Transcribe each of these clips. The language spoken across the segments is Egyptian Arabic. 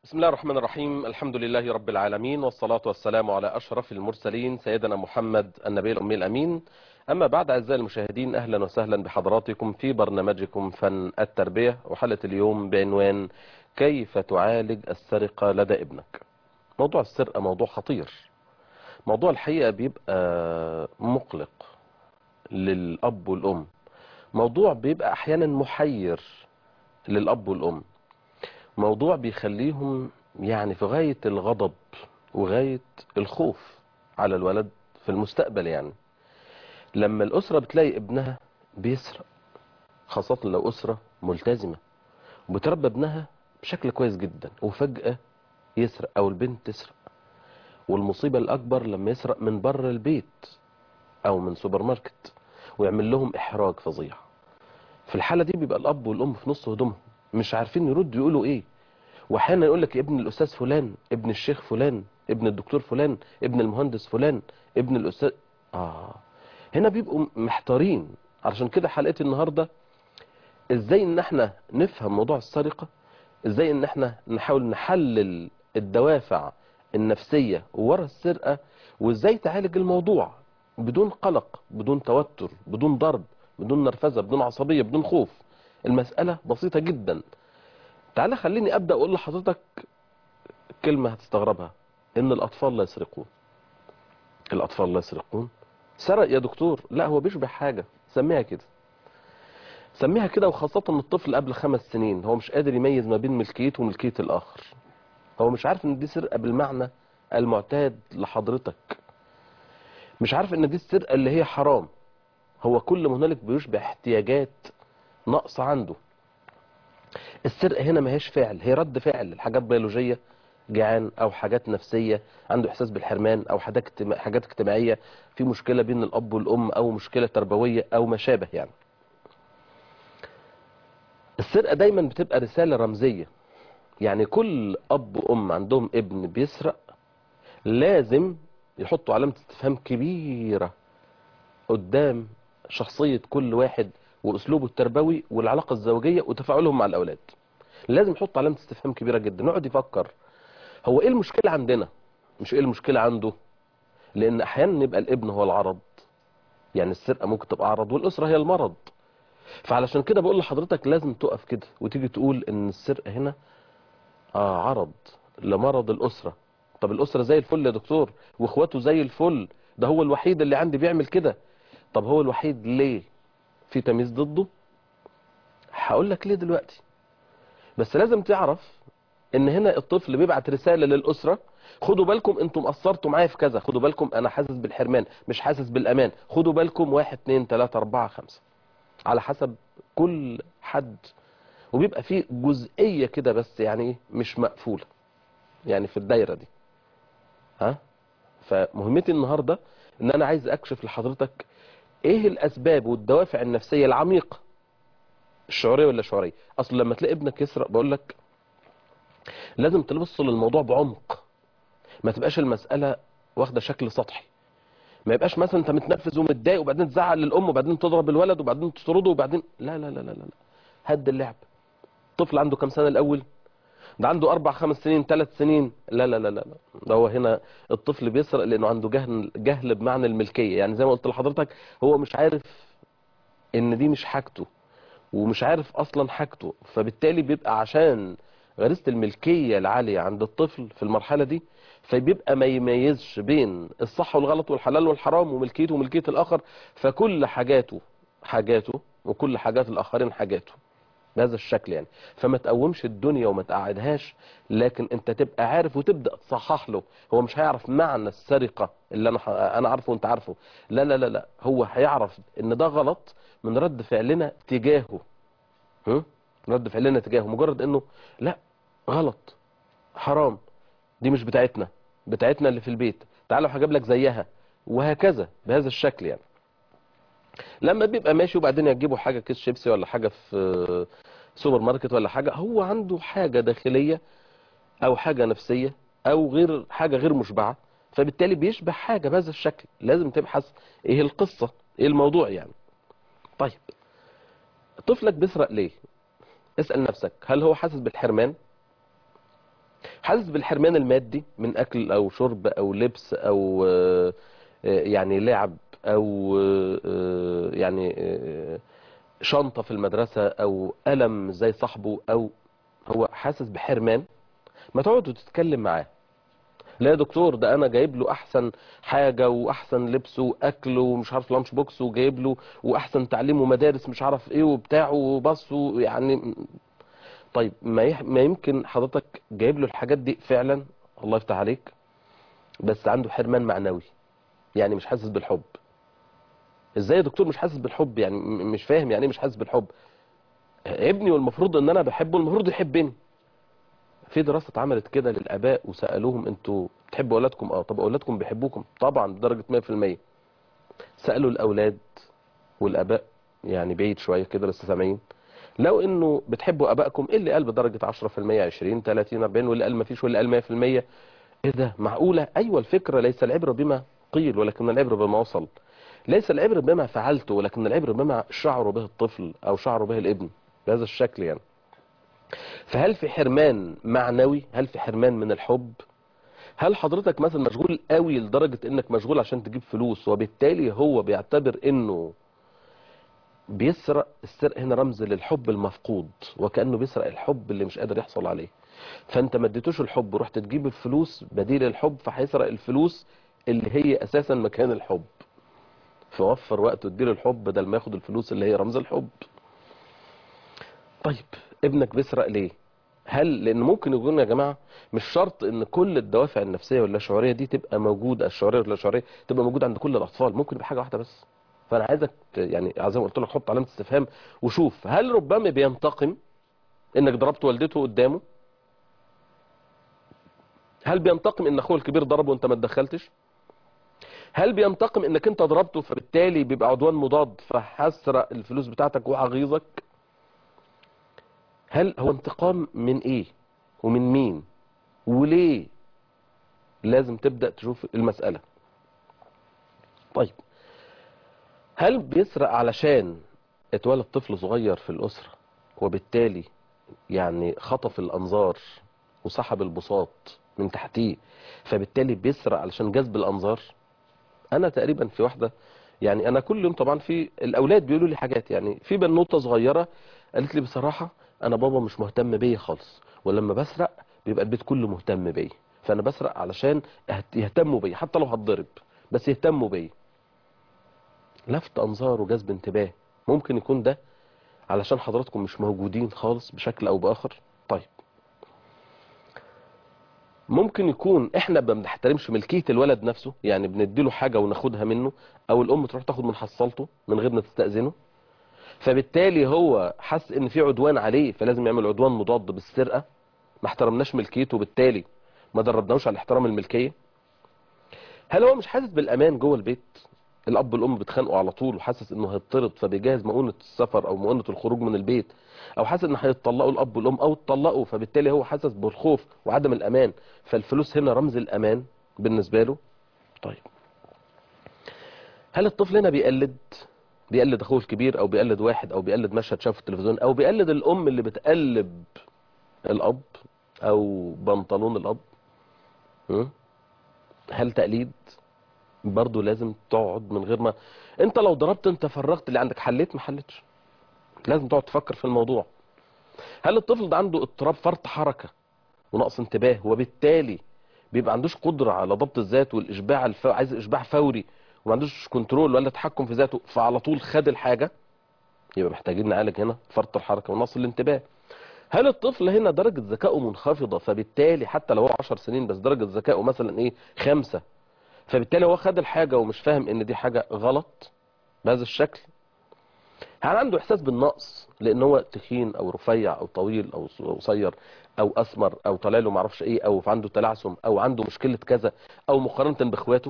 بسم الله الرحمن الرحيم الحمد لله رب العالمين والصلاة والسلام على أشرف المرسلين سيدنا محمد النبي الأمي الأمين أما بعد أعزائي المشاهدين أهلا وسهلا بحضراتكم في برنامجكم فن التربية وحلقة اليوم بعنوان كيف تعالج السرقة لدى ابنك موضوع السرقة موضوع خطير موضوع الحقيقة بيبقى مقلق للأب والأم موضوع بيبقى أحيانا محير للأب والأم موضوع بيخليهم يعني في غاية الغضب وغاية الخوف على الولد في المستقبل يعني لما الأسرة بتلاقي ابنها بيسرق خاصة لو أسرة ملتزمة وبتربى ابنها بشكل كويس جدا وفجأة يسرق أو البنت تسرق والمصيبة الأكبر لما يسرق من بره البيت أو من سوبر ماركت ويعمل لهم إحراج فظيع في الحالة دي بيبقى الأب والأم في نص هدومهم مش عارفين يردوا يقولوا ايه واحيانا يقول لك ابن الاستاذ فلان ابن الشيخ فلان ابن الدكتور فلان ابن المهندس فلان ابن الاستاذ اه هنا بيبقوا محتارين علشان كده حلقتي النهارده ازاي ان احنا نفهم موضوع السرقه ازاي ان احنا نحاول نحلل الدوافع النفسيه ورا السرقه وازاي تعالج الموضوع بدون قلق بدون توتر بدون ضرب بدون نرفزه بدون عصبيه بدون خوف المسألة بسيطة جدا تعالى خليني أبدأ أقول لحضرتك كلمة هتستغربها إن الأطفال لا يسرقون الأطفال لا يسرقون سرق يا دكتور لا هو بيشبه حاجة سميها كده سميها كده وخاصة الطفل قبل خمس سنين هو مش قادر يميز ما بين ملكيته وملكية الآخر هو مش عارف إن دي سرقة بالمعنى المعتاد لحضرتك مش عارف إن دي السرقة اللي هي حرام هو كل هنالك بيشبه احتياجات نقص عنده السرقة هنا ما هيش فعل هي رد فعل لحاجات بيولوجية جعان او حاجات نفسية عنده احساس بالحرمان او حاجات اجتماعية في مشكلة بين الاب والام او مشكلة تربوية او ما شابه يعني السرقة دايما بتبقى رسالة رمزية يعني كل اب وام عندهم ابن بيسرق لازم يحطوا علامة استفهام كبيرة قدام شخصية كل واحد واسلوبه التربوي والعلاقه الزوجيه وتفاعلهم مع الاولاد لازم يحط علامه استفهام كبيره جدا يقعد يفكر هو ايه المشكله عندنا مش ايه المشكله عنده لان احيانا يبقى الابن هو العرض يعني السرقه ممكن تبقى عرض والاسره هي المرض فعلشان كده بقول لحضرتك لازم تقف كده وتيجي تقول ان السرقه هنا اه عرض لمرض الاسره طب الاسره زي الفل يا دكتور واخواته زي الفل ده هو الوحيد اللي عندي بيعمل كده طب هو الوحيد ليه في تمييز ضده هقول لك ليه دلوقتي بس لازم تعرف ان هنا الطفل بيبعت رسالة للأسرة خدوا بالكم انتم قصرتوا معايا في كذا خدوا بالكم انا حاسس بالحرمان مش حاسس بالامان خدوا بالكم واحد اتنين تلاتة اربعة خمسة على حسب كل حد وبيبقى فيه جزئية كده بس يعني مش مقفولة يعني في الدايرة دي ها فمهمتي النهاردة ان انا عايز اكشف لحضرتك ايه الاسباب والدوافع النفسية العميقة الشعورية ولا شعورية اصل لما تلاقي ابنك يسرق بقول لك لازم تبص للموضوع بعمق ما تبقاش المسألة واخدة شكل سطحي ما يبقاش مثلا انت متنفذ ومتضايق وبعدين تزعل للام وبعدين تضرب الولد وبعدين تطرده وبعدين لا لا لا لا لا هد اللعب طفل عنده كام سنة الاول ده عنده اربع خمس سنين ثلاث سنين لا لا لا لا ده هو هنا الطفل بيسرق لانه عنده جهل جهل بمعنى الملكيه يعني زي ما قلت لحضرتك هو مش عارف ان دي مش حاجته ومش عارف اصلا حاجته فبالتالي بيبقى عشان غريزه الملكيه العاليه عند الطفل في المرحله دي فبيبقى ما يميزش بين الصح والغلط والحلال والحرام وملكيته وملكيه الاخر فكل حاجاته حاجاته وكل حاجات الاخرين حاجاته بهذا الشكل يعني فما تقومش الدنيا وما تقعدهاش لكن انت تبقى عارف وتبدا تصحح له هو مش هيعرف معنى السرقه اللي انا انا عارفه وانت عارفه لا لا لا لا هو هيعرف ان ده غلط من رد فعلنا تجاهه هم؟ رد فعلنا تجاهه مجرد انه لا غلط حرام دي مش بتاعتنا بتاعتنا اللي في البيت تعالوا هجيب لك زيها وهكذا بهذا الشكل يعني لما بيبقى ماشي وبعدين يجيبوا حاجة كيس شيبسي ولا حاجة في سوبر ماركت ولا حاجة هو عنده حاجة داخلية او حاجة نفسية او غير حاجة غير مشبعة فبالتالي بيشبه حاجة بهذا الشكل لازم تبحث ايه القصة ايه الموضوع يعني طيب طفلك بيسرق ليه اسأل نفسك هل هو حاسس بالحرمان حاسس بالحرمان المادي من اكل او شرب او لبس او آه، آه، يعني لعب او آه، يعني آه، شنطة في المدرسة او قلم زي صاحبه او هو حاسس بحرمان ما تقعد وتتكلم معاه لا يا دكتور ده انا جايب له احسن حاجة واحسن لبس واكل ومش عارف لانش بوكس وجايب له واحسن تعليم ومدارس مش عارف ايه وبتاع وبص يعني طيب ما يح... ما يمكن حضرتك جايب له الحاجات دي فعلا الله يفتح عليك بس عنده حرمان معنوي يعني مش حاسس بالحب ازاي يا دكتور مش حاسس بالحب يعني م- مش فاهم يعني ايه مش حاسس بالحب ابني والمفروض ان انا بحبه المفروض يحبني في دراسة اتعملت كده للآباء وسألوهم انتوا بتحبوا أولادكم اه طب أولادكم بيحبوكم طبعا بدرجة 100% سألوا الأولاد والآباء يعني بعيد شوية كده لسه سامعين لو انه بتحبوا ابائكم ايه اللي قال بدرجة 10% 20 30 40 واللي قال ما فيش واللي قال 100% ايه ده معقولة ايوه الفكرة ليس العبرة بما قيل ولكن العبرة بما وصل ليس العبرة بما فعلته ولكن العبرة بما شعر به الطفل او شعر به الابن بهذا الشكل يعني فهل في حرمان معنوي هل في حرمان من الحب هل حضرتك مثلا مشغول قوي لدرجة انك مشغول عشان تجيب فلوس وبالتالي هو بيعتبر انه بيسرق السرقة هنا رمز للحب المفقود وكأنه بيسرق الحب اللي مش قادر يحصل عليه فانت ما اديتوش الحب ورحت تجيب الفلوس بديل الحب فهيسرق الفلوس اللي هي اساسا مكان الحب فوفر وقت واديله الحب بدل ما ياخد الفلوس اللي هي رمز الحب طيب ابنك بيسرق ليه هل لان ممكن يكون يا جماعه مش شرط ان كل الدوافع النفسيه واللاشعوريه دي تبقى موجوده الشعوريه واللاشعوريه تبقى موجوده عند كل الاطفال ممكن يبقى حاجه واحده بس فانا عايزك ت- يعني زي ما قلت لك حط علامه استفهام وشوف هل ربما بينتقم انك ضربت والدته قدامه هل بينتقم ان اخوه الكبير ضربه وانت ما اتدخلتش هل بينتقم انك انت ضربته فبالتالي بيبقى عدوان مضاد فهسرق الفلوس بتاعتك وهغيظك هل هو انتقام من ايه ومن مين وليه لازم تبدأ تشوف المسألة طيب هل بيسرق علشان اتولد طفل صغير في الأسرة وبالتالي يعني خطف الأنظار وسحب البساط من تحتيه فبالتالي بيسرق علشان جذب الأنظار أنا تقريبا في واحدة يعني أنا كل يوم طبعا في الأولاد بيقولوا لي حاجات يعني في بنوتة صغيرة قالت لي بصراحة أنا بابا مش مهتم بيا خالص ولما بسرق بيبقى البيت كله مهتم بيا فأنا بسرق علشان أهت- يهتموا بيا حتى لو هتضرب بس يهتموا بيا لفت انظار وجذب انتباه ممكن يكون ده علشان حضراتكم مش موجودين خالص بشكل او باخر طيب ممكن يكون احنا ما بنحترمش ملكيه الولد نفسه يعني بنديله حاجه وناخدها منه او الام تروح تاخد من حصالته من غير ما تستاذنه فبالتالي هو حس ان في عدوان عليه فلازم يعمل عدوان مضاد بالسرقه ما احترمناش ملكيته بالتالي ما دربناهوش على احترام الملكيه هل هو مش حاسس بالامان جوه البيت الاب والام بيتخانقوا على طول وحاسس انه هيطرد فبيجهز مؤونه السفر او مؤونه الخروج من البيت او حاسس ان هيتطلقوا الاب والام او اتطلقوا فبالتالي هو حاسس بالخوف وعدم الامان فالفلوس هنا رمز الامان بالنسبه له طيب هل الطفل هنا بيقلد بيقلد اخوه الكبير او بيقلد واحد او بيقلد مشهد شافه في التلفزيون او بيقلد الام اللي بتقلب الاب او بنطلون الاب م? هل تقليد برضه لازم تقعد من غير ما انت لو ضربت انت فرغت اللي عندك حليت ما حلتش لازم تقعد تفكر في الموضوع هل الطفل ده عنده اضطراب فرط حركة ونقص انتباه وبالتالي بيبقى عندوش قدرة على ضبط الذات والاشباع الف... عايز اشباع فوري وما عندوش كنترول ولا تحكم في ذاته فعلى طول خد الحاجة يبقى محتاجين نعالج هنا فرط الحركة ونقص الانتباه هل الطفل هنا درجة ذكائه منخفضة فبالتالي حتى لو هو 10 سنين بس درجة ذكائه مثلا ايه خمسة فبالتالي هو خد الحاجة ومش فاهم ان دي حاجة غلط بهذا الشكل هل عنده احساس بالنقص لان هو تخين او رفيع او طويل او قصير او اسمر او طالع له معرفش ايه او عنده تلعثم او عنده مشكلة كذا او مقارنة باخواته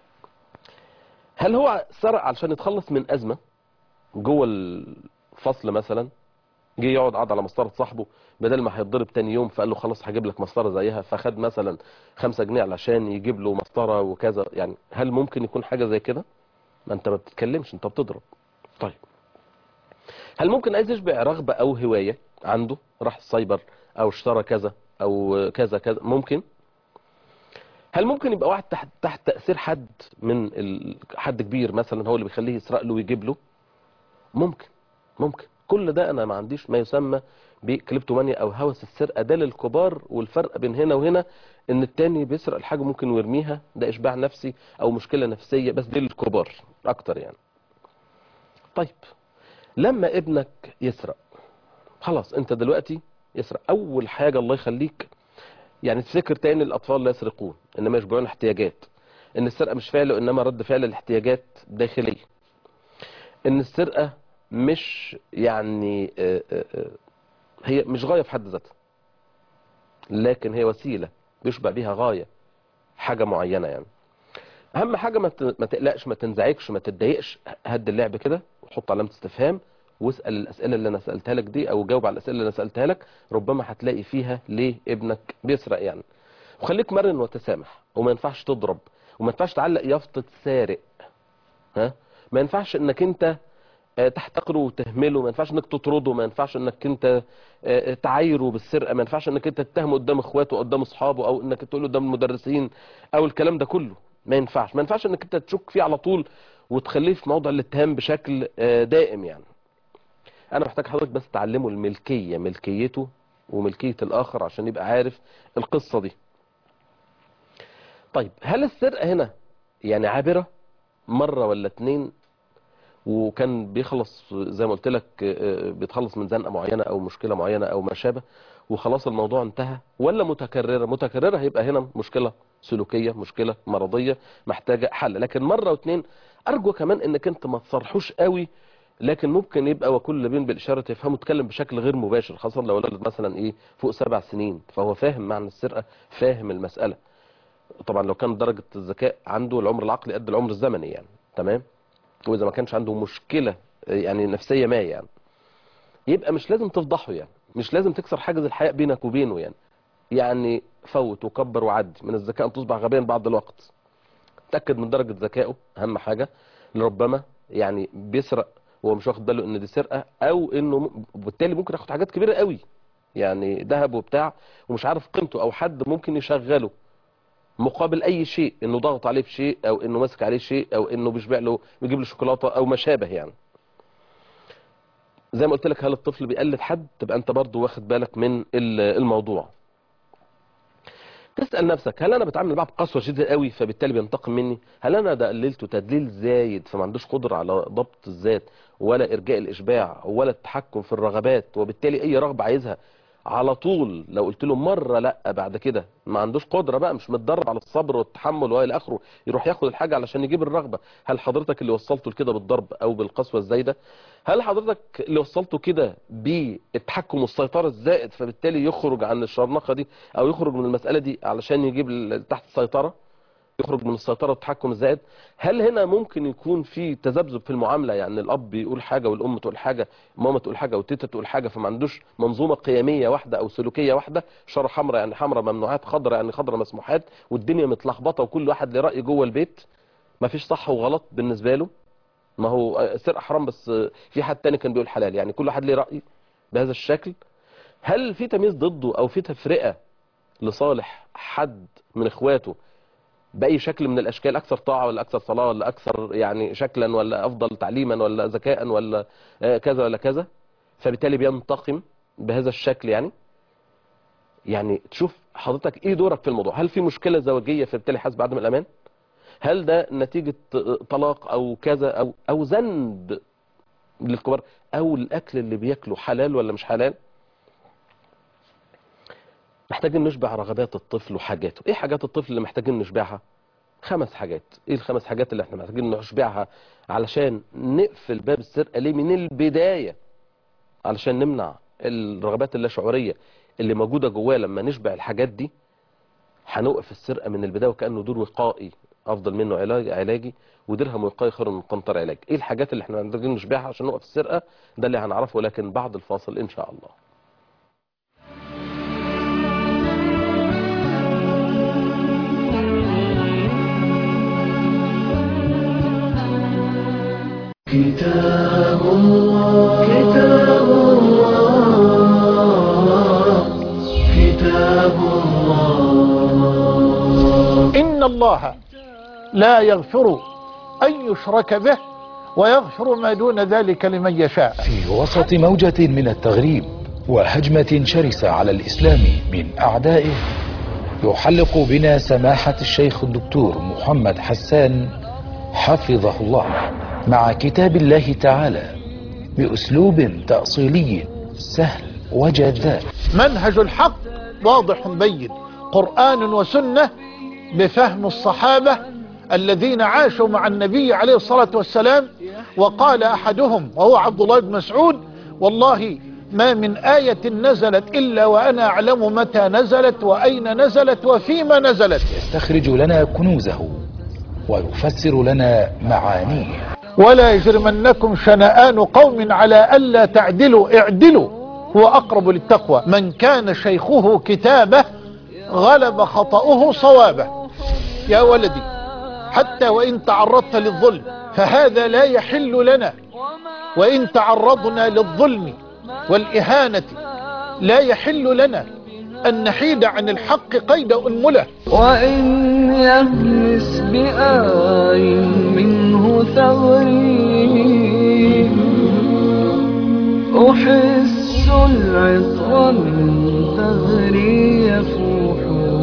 هل هو سرق علشان يتخلص من ازمة جوه الفصل مثلا جه يقعد قعد على مسطره صاحبه بدل ما هيتضرب تاني يوم فقال له خلاص هجيب لك مسطره زيها فخد مثلا خمسة جنيه علشان يجيب له مسطره وكذا يعني هل ممكن يكون حاجه زي كده ما انت ما بتتكلمش انت بتضرب طيب هل ممكن عايز يشبع رغبه او هوايه عنده راح السايبر او اشترى كذا او كذا كذا ممكن هل ممكن يبقى واحد تحت تحت تاثير حد من ال... حد كبير مثلا هو اللي بيخليه يسرق له ويجيب له ممكن ممكن كل ده انا ما عنديش ما يسمى بكليبتومانيا او هوس السرقه ده للكبار والفرق بين هنا وهنا ان التاني بيسرق الحاجه ممكن ويرميها ده اشباع نفسي او مشكله نفسيه بس دي للكبار اكتر يعني طيب لما ابنك يسرق خلاص انت دلوقتي يسرق اول حاجه الله يخليك يعني تفتكر تاني الاطفال لا يسرقون انما يشبعون احتياجات ان السرقه مش فعل انما رد فعل لاحتياجات داخليه ان السرقه مش يعني آه، آه، آه، هي مش غايه في حد ذاتها لكن هي وسيله بيشبع بيها غايه حاجه معينه يعني اهم حاجه ما ت- ما تقلقش ما تنزعجش ما تتضايقش هد اللعب كده وحط علامه استفهام واسال الاسئله اللي انا سالتها لك دي او جاوب على الاسئله اللي انا سالتها لك ربما هتلاقي فيها ليه ابنك بيسرق يعني وخليك مرن وتسامح وما ينفعش تضرب وما ينفعش تعلق يافطه سارق ها ما ينفعش انك انت آه، تحتقره وتهمله ما ينفعش انك تطرده ما ينفعش انك انت آه، تعايره بالسرقه ما ينفعش انك انت تتهمه قدام اخواته قدام اصحابه او انك تقول له قدام المدرسين او الكلام ده كله ما ينفعش ما ينفعش انك انت تشك فيه على طول وتخليه في موضع الاتهام بشكل آه، دائم يعني انا محتاج حضرتك بس تعلمه الملكيه ملكيته وملكيه الاخر عشان يبقى عارف القصه دي طيب هل السرقه هنا يعني عابره مره ولا اتنين وكان بيخلص زي ما قلت لك آه، بيتخلص من زنقه معينه او مشكله معينه او ما شابه وخلاص الموضوع انتهى ولا متكرره متكرره هيبقى هنا مشكله سلوكيه مشكله مرضيه محتاجه حل لكن مره واتنين ارجو كمان انك انت ما تصرحوش قوي لكن ممكن يبقى وكل بين بالاشاره يفهمه يتكلم بشكل غير مباشر خاصه لو ولد مثلا ايه فوق سبع سنين فهو فاهم معنى السرقه فاهم المساله طبعا لو كان درجه الذكاء عنده العمر العقلي قد العمر الزمني يعني تمام واذا ما كانش عنده مشكله يعني نفسيه ما يعني يبقى مش لازم تفضحه يعني مش لازم تكسر حاجز الحياء بينك وبينه يعني يعني فوت وكبر وعدي من الذكاء ان تصبح غبيا بعض الوقت تاكد من درجه ذكائه اهم حاجه لربما يعني بيسرق وهو مش واخد باله ان دي سرقه او انه م- بالتالي ممكن ياخد حاجات كبيره قوي يعني ذهب وبتاع ومش عارف قيمته او حد ممكن يشغله مقابل اي شيء انه ضغط عليه بشيء او انه ماسك عليه شيء او انه بيشبع له بيجيب له شوكولاته او ما شابه يعني زي ما قلت لك هل الطفل بيقلد حد تبقى انت برضو واخد بالك من ال- الموضوع تسأل نفسك هل انا بتعامل معاه بقسوه شديده قوي فبالتالي بينتقم مني هل انا ده قللته تدليل زايد فما عندوش قدره على ضبط الذات ولا ارجاء الاشباع ولا التحكم في الرغبات وبالتالي اي رغبه عايزها على طول لو قلت له مره لا بعد كده ما عندوش قدره بقى مش متدرب على الصبر والتحمل والى اخره يروح ياخد الحاجه علشان يجيب الرغبه هل حضرتك اللي وصلته لكده بالضرب او بالقسوه الزايده هل حضرتك اللي وصلته كده بالتحكم والسيطره الزائد فبالتالي يخرج عن الشرنقه دي او يخرج من المساله دي علشان يجيب ال- تحت السيطره يخرج من السيطره والتحكم الزائد هل هنا ممكن يكون في تذبذب في المعامله يعني الاب يقول حاجه والام تقول حاجه ماما تقول حاجه وتيتا تقول حاجه فما عندوش منظومه قيميه واحده او سلوكيه واحده شاره حمراء يعني حمراء ممنوعات خضراء يعني خضراء مسموحات والدنيا متلخبطه وكل واحد له راي جوه البيت ما فيش صح وغلط بالنسبه له ما هو السرقه حرام بس في حد تاني كان بيقول حلال يعني كل واحد ليه راي بهذا الشكل هل في تمييز ضده او في تفرقه لصالح حد من اخواته باي شكل من الاشكال اكثر طاعه ولا اكثر صلاه ولا اكثر يعني شكلا ولا افضل تعليما ولا ذكاء ولا آه، كذا ولا كذا فبالتالي بينتقم بهذا الشكل يعني يعني تشوف حضرتك ايه دورك في الموضوع هل في مشكله زوجيه فبالتالي حاسس بعدم الامان هل ده نتيجه طلاق او كذا او او ذنب للكبار او الاكل اللي بياكله حلال ولا مش حلال محتاجين نشبع رغبات الطفل وحاجاته ايه حاجات الطفل اللي محتاجين نشبعها خمس حاجات ايه الخمس حاجات اللي احنا محتاجين نشبعها علشان نقفل باب السرقه ليه من البدايه علشان نمنع الرغبات اللاشعوريه اللي موجوده جواه لما نشبع الحاجات دي هنوقف السرقه من البدايه وكانه دور وقائي افضل منه علاج علاجي ودرهم وقائي خير من قنطر علاج ايه الحاجات اللي احنا محتاجين نشبعها عشان نوقف السرقه ده اللي هنعرفه لكن بعد الفاصل ان شاء الله كتاب الله كتاب الله كتاب الله لا يغفر أن يشرك به ويغفر ما دون ذلك لمن يشاء في وسط موجة من التغريب وهجمة شرسة على الإسلام من أعدائه يحلق بنا سماحة الشيخ الدكتور محمد حسان حفظه الله مع كتاب الله تعالى بأسلوب تأصيلي سهل وجذاب منهج الحق واضح بين قرآن وسنة بفهم الصحابة الذين عاشوا مع النبي عليه الصلاة والسلام وقال أحدهم وهو عبد الله بن مسعود والله ما من آية نزلت إلا وأنا أعلم متى نزلت وأين نزلت وفيما نزلت يستخرج لنا كنوزه ويفسر لنا معانيه ولا يجرمنكم شنآن قوم على ألا تعدلوا اعدلوا هو أقرب للتقوى من كان شيخه كتابه غلب خطأه صوابه يا ولدي حتى وإن تعرضت للظلم فهذا لا يحل لنا وإن تعرضنا للظلم والإهانة لا يحل لنا أن نحيد عن الحق قيد أنمله وإن يهمس بآي منه ثغري أحس العطر من ثغري يفوح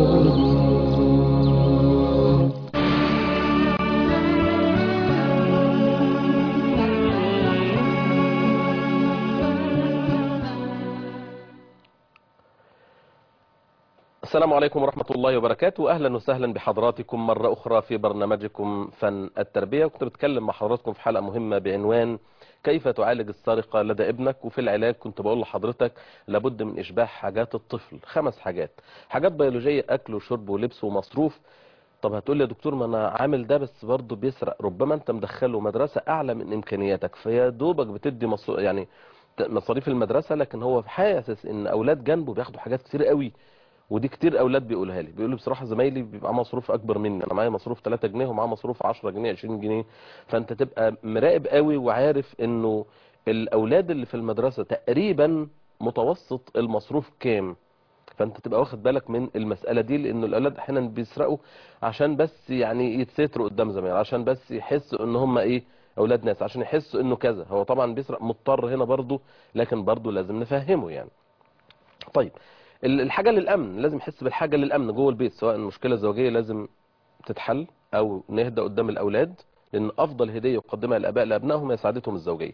السلام عليكم ورحمة الله وبركاته أهلا وسهلا بحضراتكم مرة أخرى في برنامجكم فن التربية كنت بتكلم مع حضراتكم في حلقة مهمة بعنوان كيف تعالج السرقة لدى ابنك وفي العلاج كنت بقول لحضرتك لابد من إشباع حاجات الطفل خمس حاجات حاجات بيولوجية أكل وشرب ولبس ومصروف طب هتقول لي يا دكتور ما انا عامل ده بس برضه بيسرق ربما انت مدخله مدرسة اعلى من امكانياتك فيا دوبك بتدي مصر... يعني مصاريف المدرسة لكن هو حاسس ان اولاد جنبه بياخدوا حاجات كتير قوي ودي كتير اولاد بيقولها لي بيقولوا بصراحه زمايلي بيبقى مصروف اكبر مني انا معايا مصروف 3 جنيه ومعاه مصروف 10 جنيه 20 جنيه فانت تبقى مراقب قوي وعارف انه الاولاد اللي في المدرسه تقريبا متوسط المصروف كام فانت تبقى واخد بالك من المساله دي لان الاولاد احيانا بيسرقوا عشان بس يعني يتستروا قدام زمايله عشان بس يحسوا ان هم ايه اولاد ناس عشان يحسوا انه كذا هو طبعا بيسرق مضطر هنا برضه لكن برضه لازم نفهمه يعني طيب ال- الحاجة للأمن لازم يحس بالحاجة للأمن جوه البيت سواء المشكلة الزوجية لازم تتحل أو نهدى قدام الأولاد لأن أفضل هدية يقدمها الآباء لأبنائهم هي سعادتهم الزوجية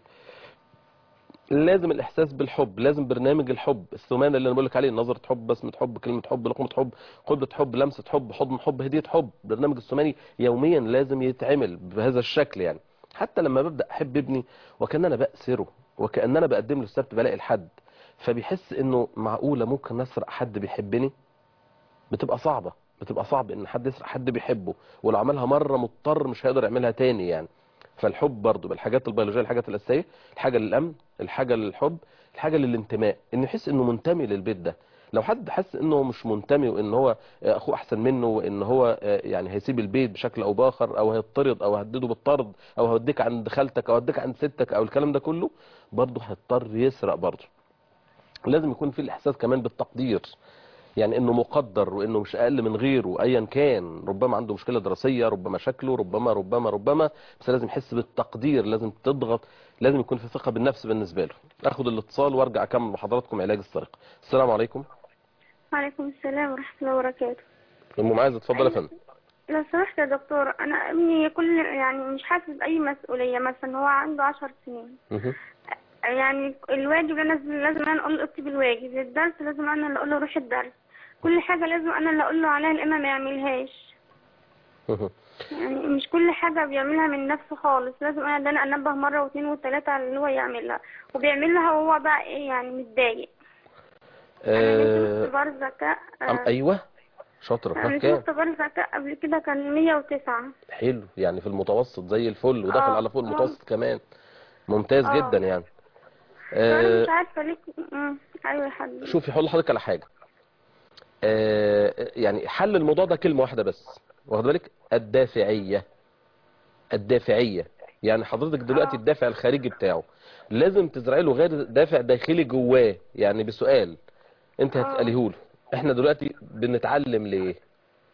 لازم الإحساس بالحب لازم برنامج الحب الثمانية اللي أنا بقول لك عليه نظرة حب بسمة حب كلمة حب لقمة حب قبلة حب لمسة حب حضن حب هدية حب برنامج الثماني يوميا لازم يتعمل بهذا الشكل يعني حتى لما ببدأ أحب ابني وكأن أنا بأسره وكأن أنا بقدم له السبت بلاقي الحد فبيحس انه معقولة ممكن اسرق حد بيحبني بتبقى صعبة بتبقى صعب ان حد يسرق حد بيحبه ولو عملها مرة مضطر مش هيقدر يعملها تاني يعني فالحب برضو بالحاجات البيولوجية الحاجات الأساسية الحاجة للأمن الحاجة للحب الحاجة للانتماء انه يحس انه منتمي للبيت ده لو حد حس انه مش منتمي وان هو اخوه احسن منه وان هو يعني هيسيب البيت بشكل او باخر او هيطرد او هدده بالطرد او هوديك عند خالتك او هوديك عند ستك او الكلام ده كله برضه هيضطر يسرق برضه لازم يكون في الاحساس كمان بالتقدير يعني انه مقدر وانه مش اقل من غيره ايا كان ربما عنده مشكله دراسيه ربما شكله ربما ربما ربما بس لازم يحس بالتقدير لازم تضغط لازم يكون في ثقه بالنفس بالنسبه له اخد الاتصال وارجع اكمل مع حضراتكم علاج السرقه السلام عليكم وعليكم السلام ورحمة الله وبركاته ام معاذ اتفضل يا فندم لو سمحت يا دكتور أنا ابني كل يعني مش حاسس بأي مسؤولية مثلا هو عنده عشر سنين مهم. يعني الواجب أنا لازم لازم أنا أقول له اكتب الواجب الدرس لازم أنا اللي أقول له روح الدرس كل حاجة لازم أنا اللي أقول له عليها الإما ما يعملهاش مهم. يعني مش كل حاجة بيعملها من نفسه خالص لازم أنا ده أنا أنبه مرة واثنين وثلاثة على اللي هو يعملها وبيعملها وهو بقى إيه يعني متضايق أنا آه، نزلت اختبار ذكاء أم آه، ايوه شاطر أنا ها نزلت كام اختبار ذكاء قبل كده كان 109 حلو يعني في المتوسط زي الفل وداخل آه، على فوق آه. المتوسط كمان ممتاز آه. جدا يعني فأنا آه، مش عارفة ليه مم. أيوة يا حبيبي شوفي هقول لحضرتك على حاجه آه، يعني حل الموضوع ده كلمه واحده بس واخد بالك الدافعيه الدافعيه يعني حضرتك دلوقتي آه. الدافع الخارجي بتاعه لازم تزرعي له غير دافع داخلي جواه يعني بسؤال انت آه. هتساليه له احنا دلوقتي بنتعلم ليه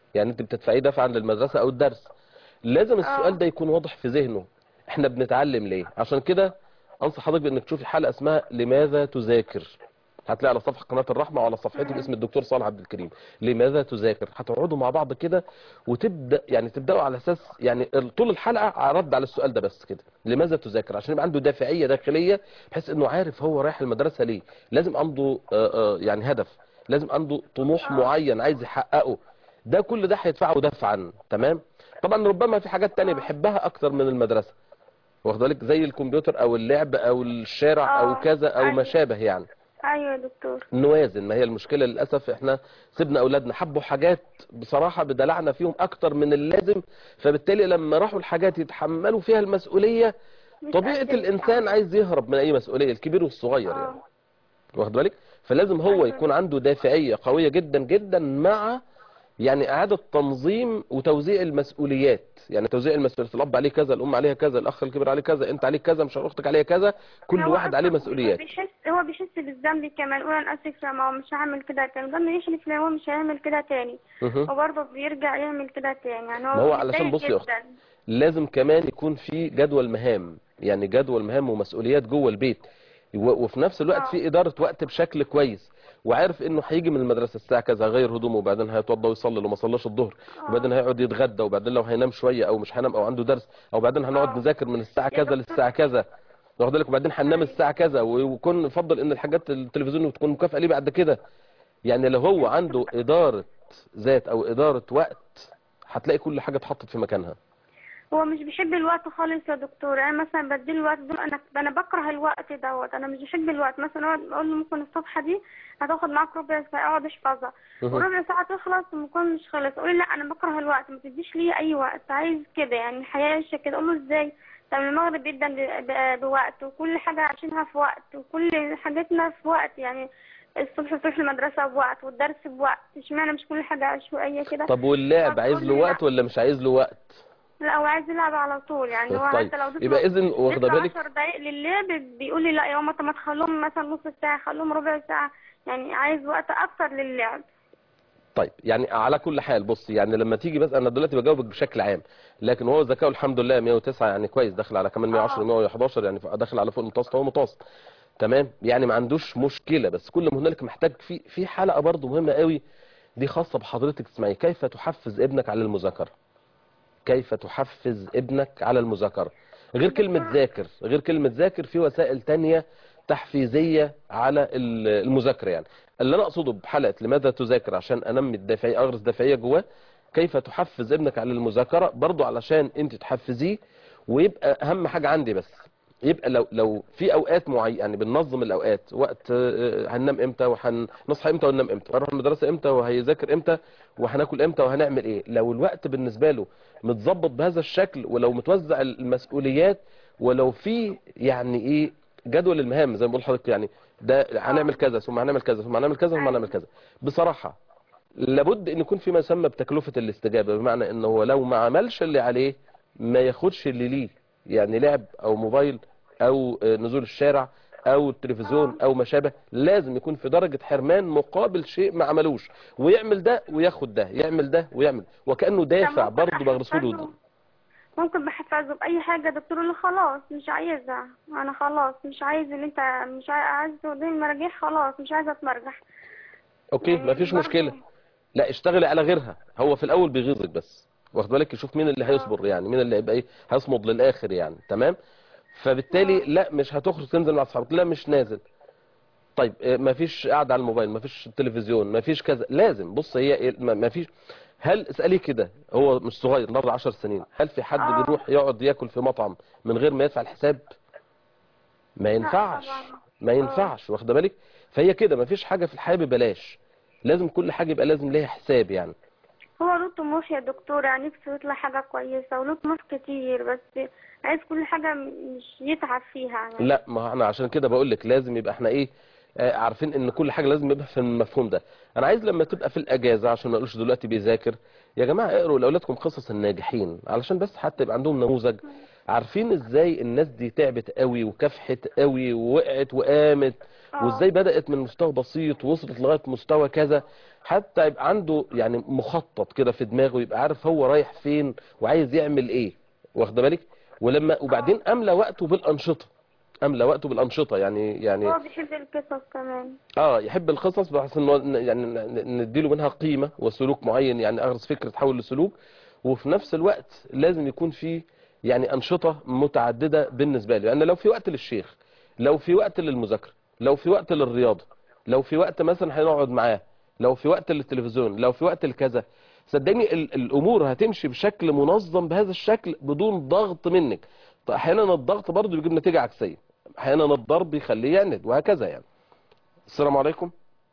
يعني انت بتدفعيه دفعا للمدرسة او الدرس لازم السؤال ده يكون واضح في ذهنه احنا بنتعلم ليه عشان كده انصح حضرتك بانك تشوفي حلقة اسمها لماذا تذاكر هتلاقي على صفحة قناة الرحمة وعلى صفحتي باسم الدكتور صالح عبد الكريم لماذا تذاكر هتقعدوا مع بعض كده وتبدا يعني تبداوا على اساس يعني طول الحلقة رد على السؤال ده بس كده لماذا تذاكر عشان يبقى عنده دافعية داخلية بحيث انه عارف هو رايح المدرسة ليه لازم عنده آه، آه، يعني هدف لازم عنده طموح معين عايز يحققه ده كل ده هيدفعه دفعا تمام طبعا ربما في حاجات تانية بيحبها اكتر من المدرسة واخد بالك زي الكمبيوتر او اللعب او الشارع او آه، كذا او ما أيوة. شابه يعني ايوه يا دكتور نوازن ما هي المشكلة للأسف احنا سيبنا أولادنا حبوا حاجات بصراحة بدلعنا فيهم أكتر من اللازم فبالتالي لما راحوا الحاجات يتحملوا فيها المسؤولية مش طبيعة قادرة الإنسان عايز يهرب من أي مسؤولية الكبير والصغير يعني اه واخد بالك فلازم هو أيوة. يكون عنده دافعية قوية جدا جدا مع يعني إعادة تنظيم وتوزيع المسؤوليات يعني توزيع المسؤوليات الأب عليه كذا الأم عليها كذا الأخ الكبير عليه كذا أنت عليك كذا مش أختك عليها كذا كل هو واحد عليه أصلاً مسؤوليات بيحس هو بيحس بالذنب كمان يقول انا اسف يا ماما مش هعمل كده تاني ضل يحلف لي هو مش هيعمل كده تاني مهم. وبرضه بيرجع يعمل كده تاني يعني هو ما هو علشان متضايق بصي يا أختي، جداً. لازم كمان يكون في جدول مهام يعني جدول مهام ومسؤوليات جوه البيت و- وفي نفس الوقت آه. في إدارة وقت بشكل كويس وعارف انه هيجي من المدرسة الساعة كذا هيغير هدومه وبعدين هيتوضى ويصلي لو ما صلاش الظهر وبعدين هيقعد يتغدى وبعدين لو هينام شوية او مش هينام او عنده درس او بعدين هنقعد آه. نذاكر من الساعة يا كذا دكتور. للساعة كذا واخد بالك وبعدين هننام الساعة كذا ويكون يفضل ان الحاجات التلفزيون تكون مكافأة ليه بعد كده يعني لو هو عنده إدارة ذات او إدارة وقت هتلاقي كل حاجة اتحطت في مكانها هو مش بيحب الوقت خالص يا دكتور يعني مثلا بديله الوقت ده انا انا بكره الوقت دوت انا مش بحب الوقت مثلا أقعد اقول له ممكن الصفحه دي هتاخد معاك ربع ساعه اقعد احفظها مهم. وربع ساعه تخلص ومكون مش خلص اقول له لا انا بكره الوقت ما تديش لي اي وقت عايز كده يعني الحياه عايشه كده اقول له ازاي طب المغرب جدا ب- ب- بوقت وكل حاجه عايشينها في وقت وكل حاجاتنا في وقت يعني الصبح تروح المدرسه بوقت والدرس بوقت اشمعنى مش كل حاجه عشوائيه كده طب واللعب طب عايز قول له لي وقت ولا مش عايز له وقت لا هو عايز يلعب على طول يعني هو طيب حتى لو اديت يبقى له- اذن واخده اديت له بالك 10 دقايق للعب بيقول لي لا يا ماما طب ما تخلوهم مثلا نص ساعه خلوهم ربع ساعه يعني عايز وقت اكتر للعب طيب يعني على كل حال بص يعني لما تيجي بس انا دلوقتي بجاوبك بشكل عام لكن هو ذكاؤه الحمد لله 109 يعني كويس داخل على كمان 110 آه. 111 يعني داخل على فوق المتوسط هو متوسط تمام يعني ما عندوش مشكله بس كل ما هنالك محتاج في في حلقه برضو مهمه قوي دي خاصه بحضرتك تسمعي كيف تحفز ابنك على المذاكره كيف تحفز ابنك على المذاكره غير كلمه ذاكر غير كلمه ذاكر في وسائل تانية تحفيزيه على ال- المذاكره يعني اللي انا اقصده بحلقه لماذا تذاكر عشان انمي الدافعيه اغرس دافعيه جواه كيف تحفز ابنك على المذاكره برضو علشان انت تحفزيه ويبقى اهم حاجه عندي بس يبقى لو لو في اوقات معينه يعني بننظم الاوقات وقت آه، هننام امتى وهنصحى امتى وننام امتى وهنروح المدرسه امتى وهيذاكر امتى وهناكل امتى وهنعمل ايه لو الوقت بالنسبه له متظبط بهذا الشكل ولو متوزع المسؤوليات ولو في يعني ايه جدول المهام زي ما بقول لحضرتك يعني ده هنعمل كذا ثم هنعمل كذا ثم هنعمل كذا ثم هنعمل كذا بصراحه لابد ان يكون في ما يسمى بتكلفه الاستجابه بمعنى ان هو لو ما عملش اللي عليه ما ياخدش اللي ليه يعني لعب او موبايل او آه، نزول الشارع او التلفزيون او ما شابه لازم يكون في درجة حرمان مقابل شيء ما عملوش ويعمل ده وياخد ده يعمل ده ويعمل وكأنه دافع ممكن برضه بغرسه له أحفظه. ممكن بحفظه باي حاجه دكتور اللي خلاص مش عايزها انا خلاص مش عايز اللي انت مش عايز عايز توديني المراجيح خلاص مش عايزه اتمرجح اوكي يعني مفيش برضه- مشكلة لا اشتغلي على غيرها هو في الاول بيغيظك بس واخد بالك يشوف مين اللي هيصبر يعني مين اللي هيبقى ايه هيصمد للاخر يعني تمام فبالتالي لا مش هتخرج تنزل مع اصحابك لا مش نازل طيب اه، مفيش قاعده على الموبايل مفيش تلفزيون مفيش كذا لازم بص هي ايه، ما- مفيش هل اساليه كده هو مش صغير النهارده 10 سنين هل في حد آه. بيروح يقعد ياكل في مطعم من غير ما يدفع الحساب ما ينفعش طبعاً. ما ينفعش واخده بالك فهي كده مفيش حاجه في الحياه ببلاش لازم كل حاجه يبقى لازم ليها حساب يعني هو له طموح يا دكتور يعني نفسه يطلع حاجه كويسه وله طموح كتير بس عايز كل حاجه مش يتعب فيها يعني لا ما احنا عشان كده بقول لك لازم يبقى احنا ايه آه، عارفين ان كل حاجه لازم يبقى في المفهوم ده انا عايز لما تبقى في الاجازه عشان ما اقولش دلوقتي بيذاكر يا جماعه اقروا لاولادكم قصص الناجحين علشان بس حتى يبقى عندهم نموذج عارفين ازاي الناس دي تعبت قوي وكافحت قوي ووقعت وقامت آه. وازاي بدأت من مستوى بسيط ووصلت لغاية مستوى كذا حتى يبقى عنده يعني مخطط كده في دماغه يبقى عارف هو رايح فين وعايز يعمل ايه واخد بالك ولما وبعدين املى وقته بالانشطه املى وقته بالانشطه يعني يعني هو بيحب القصص كمان اه يحب القصص بحيث انه ن- يعني ن- نديله منها قيمه وسلوك معين يعني اغرس فكره تحول لسلوك وفي نفس الوقت لازم يكون في يعني انشطه متعدده بالنسبه له لان لو في وقت للشيخ لو في وقت للمذاكره لو في وقت للرياضه لو في وقت مثلا هنقعد معاه لو في وقت للتلفزيون لو في وقت لكذا صدقني ال- الامور هتمشي بشكل منظم بهذا الشكل بدون ضغط منك طيب احيانا الضغط برضه بيجيب نتيجه عكسيه احيانا الضرب يخليه يعند وهكذا يعني السلام عليكم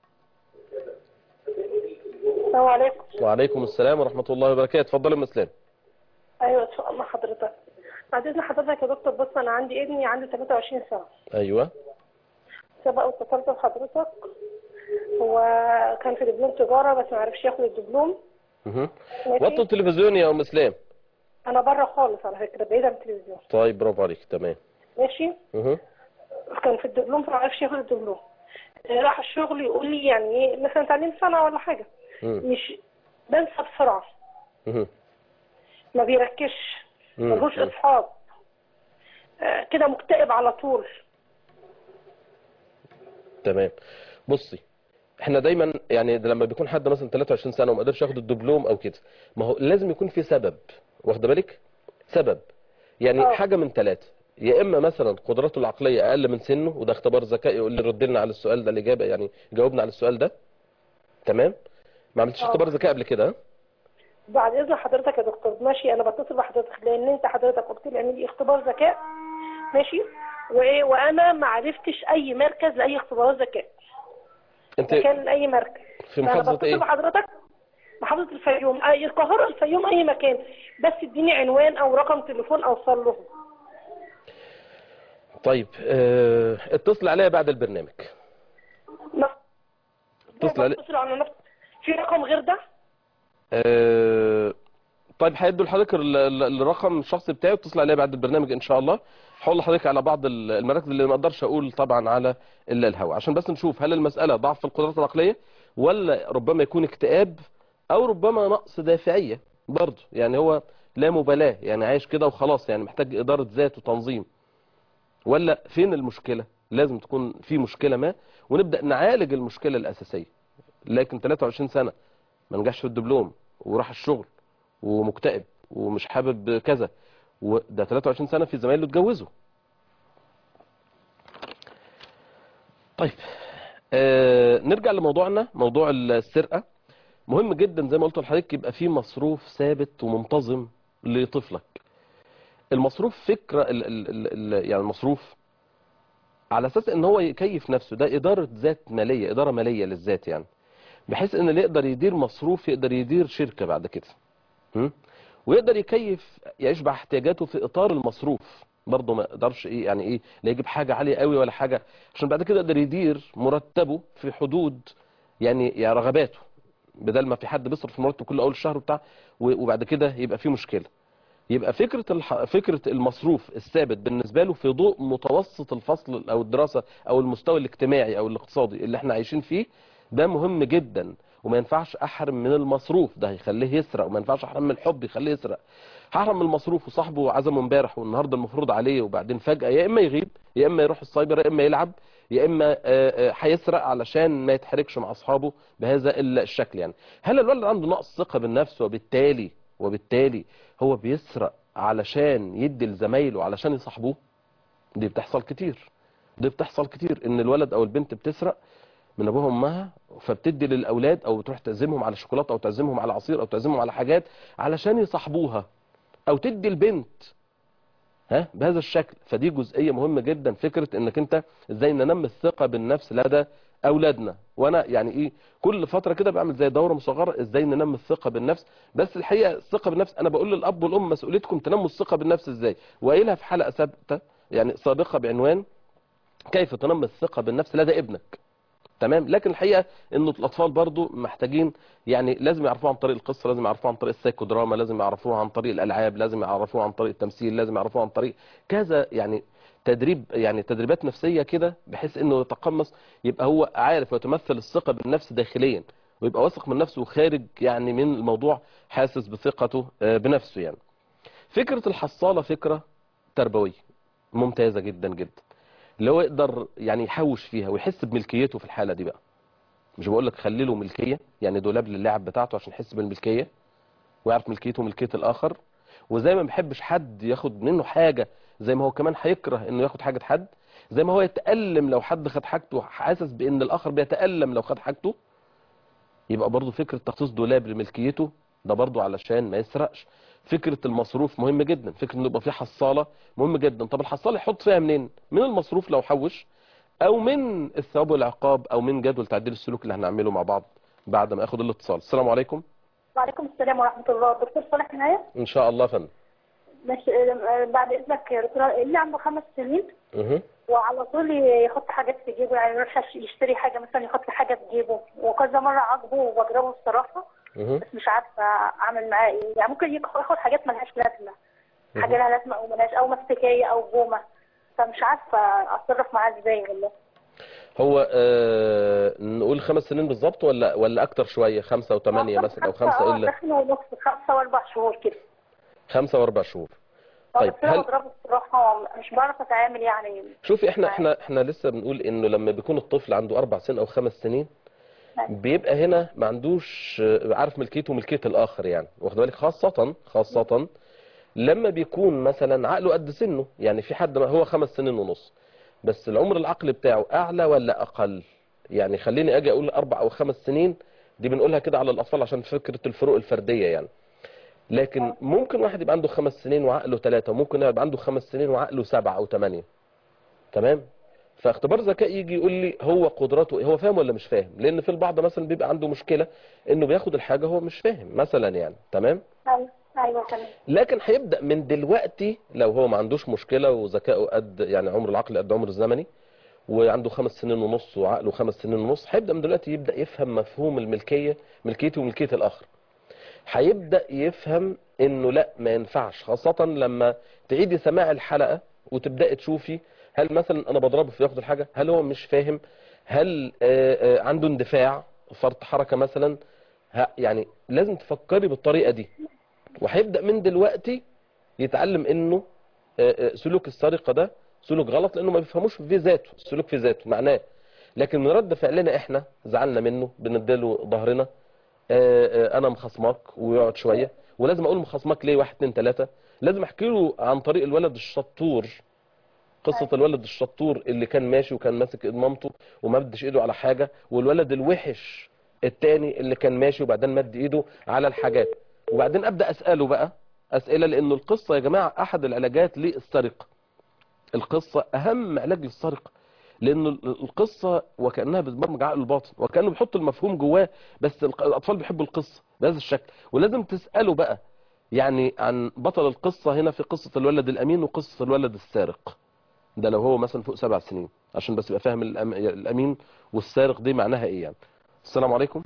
السلام عليكم وعليكم السلام ورحمة الله وبركاته اتفضل يا ام اسلام ايوه ان شاء الله حضرتك بعد اذن حضرتك يا دكتور بص انا عندي ابني عنده 23 سنه ايوه سبق واتصلت بحضرتك هو كان في دبلوم تجاره بس ما عرفش ياخد الدبلوم مهم. ماشي وطوا التلفزيون يا ام اسلام انا بره خالص على فكره بعيد عن التلفزيون طيب برافو عليك تمام ماشي مهم. كان في الدبلوم فما عرفش ياخد الدبلوم راح الشغل يقول لي يعني ايه مثلا تعليم سنه ولا حاجه مم. مش بنسى بسرعه مهم. ما بيركزش مم. ملهوش مم. اصحاب آه، كده مكتئب على طول تمام بصي احنا دايما يعني ده لما بيكون حد مثلا 23 سنه وما قدرش ياخد الدبلوم او كده ما هو لازم يكون في سبب واخده بالك سبب يعني آه. حاجه من ثلاثه يا اما مثلا قدراته العقليه اقل من سنه وده اختبار ذكاء يقول لي رد لنا على السؤال ده الاجابه يعني جاوبنا على السؤال ده تمام ما عملتش آه. اختبار ذكاء قبل كده ها؟ بعد اذن حضرتك يا دكتور ماشي انا بتصل بحضرتك لان انت حضرتك قلت لي اعملي اختبار ذكاء ماشي وايه وانا ما عرفتش اي مركز لاي اختبارات ذكاء انت مكان اي مركز في فأنا محافظه بتصل ايه بحضرتك محافظة الفيوم اي القاهرة الفيوم اي مكان بس اديني عنوان او رقم تليفون اوصل لهم طيب اه... اتصل عليا بعد البرنامج ما- اتصل علي بتصل على نفس في رقم غير ده اه... طيب هيدوا لحضرتك ال- ال- الرقم الشخصي بتاعي اتصل عليا بعد البرنامج ان شاء الله هقول لحضرتك على بعض ال- المراكز اللي ما اقدرش اقول طبعا على الا الهواء عشان بس نشوف هل المساله ضعف في القدرات العقليه ولا ربما يكون اكتئاب او ربما نقص دافعيه برضه يعني هو لا مبالاه يعني عايش كده وخلاص يعني محتاج اداره ذات وتنظيم ولا فين المشكله لازم تكون في مشكله ما ونبدا نعالج المشكله الاساسيه لكن 23 سنه ما نجحش في الدبلوم وراح الشغل ومكتئب ومش حابب كذا وده 23 سنة في زمايله اتجوزوا طيب آه نرجع لموضوعنا موضوع السرقة مهم جدا زي ما قلت لحضرتك يبقى في مصروف ثابت ومنتظم لطفلك المصروف فكرة ال ال ال ال يعني المصروف على اساس ان هو يكيف نفسه ده ادارة ذات مالية ادارة مالية للذات يعني بحيث ان اللي يقدر يدير مصروف يقدر يدير شركة بعد كده م? ويقدر يكيف يشبع احتياجاته في اطار المصروف برضه ما يقدرش ايه يعني ايه لا يجيب حاجه عاليه قوي ولا حاجه عشان بعد كده يقدر يدير مرتبه في حدود يعني يا رغباته بدل ما في حد بيصرف مرتب كل اول شهر بتاع وبعد كده يبقى في مشكله يبقى فكره الح... فكره المصروف الثابت بالنسبه له في ضوء متوسط الفصل او الدراسه او المستوى الاجتماعي او الاقتصادي اللي احنا عايشين فيه ده مهم جدا وما ينفعش احرم من المصروف ده هيخليه يسرق وما ينفعش احرم من الحب يخليه يسرق هحرم من المصروف وصاحبه عزمه امبارح والنهارده المفروض عليه وبعدين فجأة يا اما يغيب يا اما يروح السايبر يا اما يلعب يا اما آه، آه، هيسرق علشان ما يتحركش مع اصحابه بهذا الشكل يعني هل الولد عنده نقص ثقة بالنفس وبالتالي وبالتالي هو بيسرق علشان يدي لزمايله علشان يصاحبوه دي بتحصل كتير دي بتحصل كتير ان الولد او البنت بتسرق من ابوها وامها فبتدي للاولاد او بتروح تعزمهم على شوكولاته او تعزمهم على عصير او تعزمهم على حاجات علشان يصاحبوها او تدي البنت ها بهذا الشكل فدي جزئيه مهمه جدا فكره انك انت ازاي ننمي الثقه بالنفس لدى اولادنا وانا يعني ايه كل فتره كده بعمل زي دوره مصغره ازاي ننمي الثقه بالنفس بس الحقيقه الثقه بالنفس انا بقول للاب والام مسؤوليتكم تنموا الثقه بالنفس ازاي وقايلها في حلقه ثابته يعني سابقه بعنوان كيف تنمي الثقه بالنفس لدى ابنك تمام لكن الحقيقه انه الاطفال برضو محتاجين يعني لازم يعرفوه عن طريق القصه لازم يعرفوه عن طريق السايكودراما لازم يعرفوه عن طريق الالعاب لازم يعرفوه عن طريق التمثيل لازم يعرفوه عن طريق كذا يعني تدريب يعني تدريبات نفسيه كده بحيث انه يتقمص يبقى هو عارف ويتمثل الثقه بالنفس داخليا ويبقى واثق من نفسه وخارج يعني من الموضوع حاسس بثقته آه، بنفسه يعني فكره الحصاله فكره تربويه ممتازه جدا جدا اللي هو يقدر يعني يحوش فيها ويحس بملكيته في الحاله دي بقى مش بقول لك خلي له ملكيه يعني دولاب للعب بتاعته عشان يحس بالملكيه ويعرف ملكيته وملكيه الاخر وزي ما ما بيحبش حد ياخد منه حاجه زي ما هو كمان هيكره انه ياخد حاجه حد زي ما هو يتالم لو حد خد حاجته حاسس بان الاخر بيتالم لو خد حاجته يبقى برضه فكره تخصيص دولاب لملكيته ده برضه علشان ما يسرقش فكره المصروف مهم جدا فكره انه يبقى في حصاله مهم جدا طب الحصاله يحط فيها منين من المصروف لو حوش او من الثواب والعقاب او من جدول تعديل السلوك اللي هنعمله مع بعض بعد ما اخد الاتصال السلام عليكم وعليكم السلام ورحمة الله دكتور صالح معايا ان شاء الله يا فندم ماشي آه، بعد إذنك يا دكتور اللي عنده خمس سنين مه. وعلى طول يحط حاجات في جيبه يعني يروح يش- يشتري حاجة مثلا يحط حاجة في جيبه وكذا مرة عاقبه وبضربه الصراحة مه. بس مش عارفة أعمل معاه إيه يعني ممكن ياخد ياخد حاجات ملهاش لازمة حاجة لها لازمة أو ملهاش أو مسكية أو جومة فمش عارفة أتصرف معاه إزاي والله هو آه نقول خمس سنين بالظبط ولا ولا اكتر شويه خمسة وثمانية مثلا او خمسة اه الا داخل ونص خمسة وأربع شهور كده خمسة واربع شهور اه طيب بس أنا هل بضربه الصراحة مش بعرف أتعامل يعني شوفي احنا احنا احنا لسه بنقول انه لما بيكون الطفل عنده اربع سنين او خمس سنين بيبقى هنا ما عندوش آه، عارف ملكيته وملكيه الاخر يعني واخد بالك خاصه خاصه لما بيكون مثلا عقله قد سنه يعني في حد ما هو خمس سنين ونص بس العمر العقلي بتاعه اعلى ولا اقل يعني خليني اجي اقول اربع او خمس سنين دي بنقولها كده على الاطفال عشان فكره الفروق الفرديه يعني لكن ممكن واحد يبقى عنده خمس سنين وعقله ثلاثة وممكن يبقى عنده خمس سنين وعقله سبعة أو ثمانية تمام فاختبار ذكاء يجي يقول لي هو قدراته إيه؟ هو فاهم ولا مش فاهم لأن في البعض مثلا بيبقى عنده مشكلة إنه بياخد الحاجة هو مش فاهم مثلا يعني تمام أيوة أيوة تمام لكن هيبدأ من دلوقتي لو هو ما عندوش مشكلة وذكائه قد يعني عمر العقل قد عمر الزمني وعنده خمس سنين ونص وعقله خمس سنين ونص هيبدأ من دلوقتي يبدأ يفهم مفهوم الملكية ملكيته وملكية الآخر هيبدأ يفهم انه لا ما ينفعش خاصة لما تعيدي سماع الحلقة وتبدأي تشوفي هل مثلا انا بضربه في ياخد الحاجة هل هو مش فاهم هل آه، آه، عنده اندفاع فرط حركة مثلا ها- يعني لازم تفكري بالطريقة دي وهيبدأ من دلوقتي يتعلم انه آه، آه، سلوك السرقة ده سلوك غلط لانه ما بيفهموش في ذاته السلوك في ذاته معناه لكن من رد فعلنا احنا زعلنا منه بنديله ظهرنا آه، آه، انا مخصمك ويقعد شويه ولازم اقول مخصمك ليه واحد اتنين تلاته لازم احكي له عن طريق الولد الشطور قصة الولد الشطور اللي كان ماشي وكان ماسك ايد مامته وما مدش ايده على حاجة والولد الوحش التاني اللي كان ماشي وبعدين مد ايده على الحاجات وبعدين ابدا اساله بقى اسئله لانه القصه يا جماعه احد العلاجات للسرقه القصه اهم علاج للسرقه لان القصه وكانها بتبرمج عقل الباطن وكانه بيحط المفهوم جواه بس الق- الاطفال بيحبوا القصه بهذا الشكل ولازم تساله بقى يعني عن بطل القصه هنا في قصه الولد الامين وقصه الولد السارق ده لو هو مثلا فوق سبع سنين عشان بس يبقى فاهم الأم... الامين والسارق دي معناها ايه يعني السلام عليكم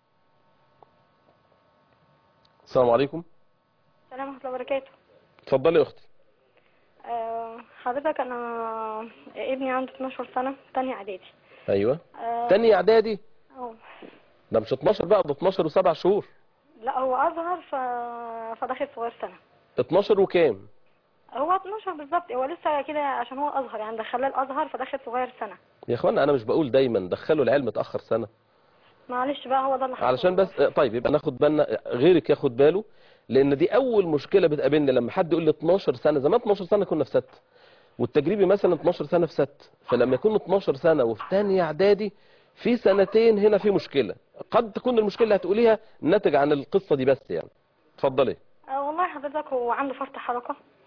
السلام عليكم السلام ورحمة الله وبركاته اتفضلي يا اختي آه، حضرتك أنا ابني عنده 12 سنة تانية إعدادي ايوه آه، تاني اعدادي أهو. ده مش 12 بقى ده 12 وسبع شهور لا هو أصغر ف... فداخل صغير سنة 12 وكام هو 12 بالظبط هو لسه كده عشان هو أصغر يعني دخلاه الأزهر فداخل صغير سنة يا اخوانا انا مش بقول دايما دخلوا العلم متاخر سنه معلش بقى هو ده اللي حصل علشان بس طيب يبقى ناخد بالنا غيرك ياخد باله لان دي اول مشكله بتقابلنا لما حد يقول لي 12 سنه زمان 12 سنه كنا في ست والتجريبي مثلا 12 سنه في ست فلما يكون 12 سنه وفي ثانيه اعدادي في سنتين هنا في مشكله قد تكون المشكله اللي هتقوليها ناتج عن القصه دي بس يعني اتفضلي آه والله حضرتك هو عنده فرط حركة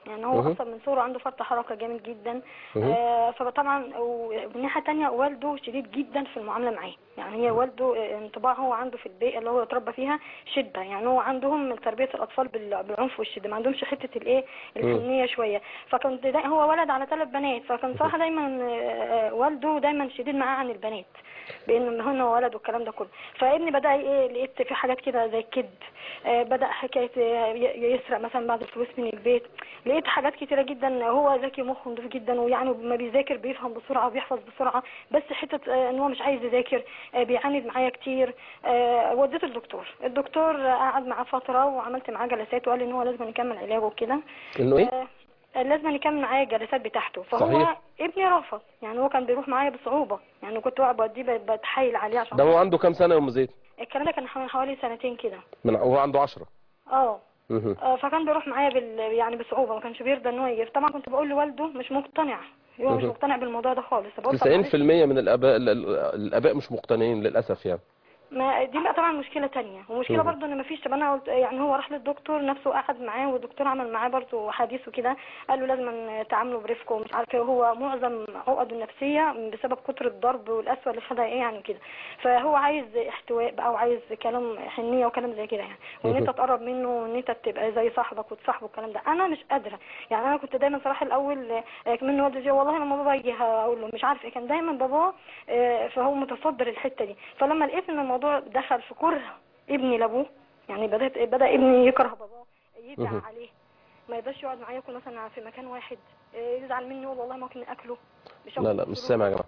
يعني هو مهم. اصلا من صغره عنده فرط حركه جامد جدا مهم. آه فطبعا ومن ناحيه تانية والده شديد جدا في المعامله معاه يعني هي والده آه، انطباع هو عنده في البيئه اللي هو اتربى فيها شده يعني هو عندهم تربيه الاطفال بال- بالعنف والشده ما عندهمش حته الايه الحنيه شويه فكنت دا هو ولد على ثلاث بنات فكان صراحه دايما آه، آه، والده دايما شديد معاه عن البنات بان هن ولد والكلام ده كله فابني بدا ايه لقيت في حاجات كده زي الكذب آه، بدا حكايه آه، ي- يسرق مثلا بعض الفلوس من البيت لقيت حاجات كتيره جدا هو ذكي مخه نضيف جدا ويعني ما بيذاكر بيفهم بسرعه وبيحفظ بسرعه بس حته آه، ان هو مش عايز يذاكر آه، بيعاند معايا كتير آه، وديته الدكتور الدكتور آه، قعد معاه فتره وعملت معاه جلسات وقال لي ان هو لازم يكمل علاجه وكده انه ايه آه، لازم يكمل معايا الجلسات بتاعته فهو صحيح. ابني رفض يعني هو كان بيروح معايا بصعوبه يعني كنت بقعد بوديه ب- بتحايل عليه عشان ده هو عنده كام سنه يا ام زيد الكلام ده كان حوالي- حوالي سنتين كده من هو عنده 10 اه مهم. آه، فكان بيروح معايا بال يعني بصعوبه ما كانش بيرضى ان هو يجي طبعا كنت بقول لوالده مش مقتنع هو مش مهم. مقتنع بالموضوع ده خالص بقول طب 90% معلش. من الاباء ال- ال- الاباء مش مقتنعين للاسف يعني ما دي بقى طبعا مشكله تانية ومشكله مهم. برضو ان مفيش طب انا قلت يعني هو راح للدكتور نفسه قعد معاه والدكتور عمل معاه برضو حديث وكده قال له لازم تعامله برفق ومش عارف ايه هو معظم عقده النفسيه بسبب كتر الضرب والقسوه اللي خدها ايه يعني كده فهو عايز احتواء بقى وعايز كلام حنيه وكلام زي كده يعني وان انت مهم. تقرب منه وان انت تبقى زي صاحبك وتصاحبه الكلام ده انا مش قادره يعني انا كنت دايما صراحه الاول آه، من والدتي والله لما بابا يجي هقول له مش عارف ايه كان دايما بابا آه، فهو متصدر الحته دي فلما لقيت ان الموضوع دخل في كره ابني لابوه يعني بدات بدا ابني يكره باباه يزعل مهم. عليه ما يقدرش يقعد معايا ياكل مثلا في مكان واحد آه، يزعل مني يقول والله ممكن اكله مش لا لا مش سامع يا جماعه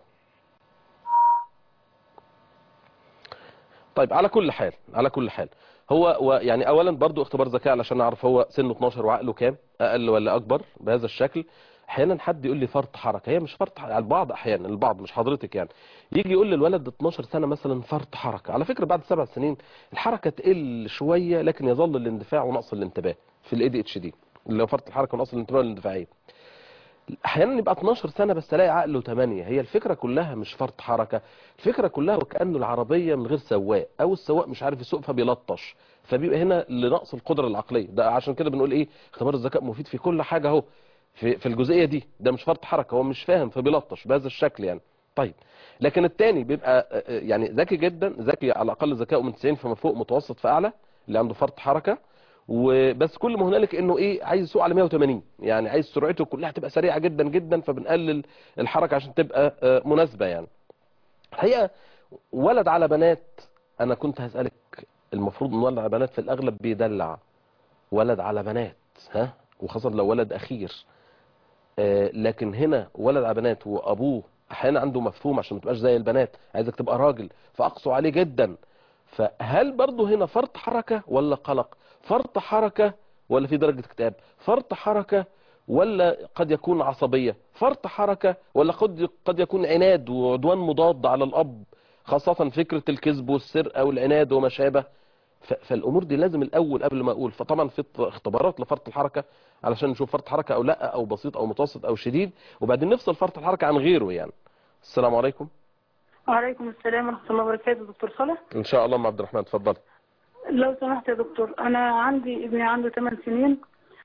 طيب على كل حال على كل حال هو و يعني اولا برضو اختبار ذكاء علشان اعرف هو سنه 12 وعقله كام اقل ولا اكبر بهذا الشكل احيانا حد يقول لي فرط حركه هي مش فرط حركه البعض احيانا البعض مش حضرتك يعني يجي يقول للولد 12 سنه مثلا فرط حركه على فكره بعد سبع سنين الحركه تقل شويه لكن يظل الاندفاع ونقص الانتباه في الاي دي اتش دي اللي هو فرط الحركه ونقص الانتباه والاندفاعيه احيانا يبقى 12 سنه بس الاقي عقله 8 هي الفكره كلها مش فرط حركه الفكره كلها وكانه العربيه من غير سواق او السواق مش عارف يسوق فبيلطش فبيبقى هنا لنقص القدره العقليه ده عشان كده بنقول ايه اختبار الذكاء مفيد في كل حاجه اهو في في الجزئيه دي ده مش فرط حركه هو مش فاهم فبيلطش بهذا الشكل يعني طيب لكن التاني بيبقى آه، آه، يعني ذكي جدا ذكي على الاقل ذكائه من 90 فما فوق متوسط فاعلى اللي عنده فرط حركه وبس كل ما هنالك انه ايه عايز يسوق على 180 يعني عايز سرعته كلها تبقى سريعه جدا جدا فبنقلل الحركه عشان تبقى آه، مناسبه يعني الحقيقه ولد على بنات انا كنت هسالك المفروض ان ولد على بنات في الاغلب بيدلع ولد على بنات ها وخاصه لو ولد اخير آه، لكن هنا ولد على بنات وابوه احيانا عنده مفهوم عشان ما تبقاش زي البنات عايزك تبقى راجل فاقسو عليه جدا فهل برضه هنا فرط حركه ولا قلق فرط حركه ولا في درجه اكتئاب فرط حركه ولا قد يكون عصبيه فرط حركه ولا قد قد يكون عناد وعدوان مضاد على الاب خاصه فكره الكذب والسرقه والعناد وما شابه ف- فالامور دي لازم الاول قبل ما اقول فطبعا في اختبارات لفرط الحركه علشان نشوف فرط حركه او لا او بسيط او متوسط او شديد وبعدين نفصل فرط الحركه عن غيره يعني السلام عليكم وعليكم السلام ورحمة الله وبركاته دكتور صالح ان شاء الله ام عبد الرحمن اتفضل لو سمحت يا دكتور أنا عندي ابني عنده 8 سنين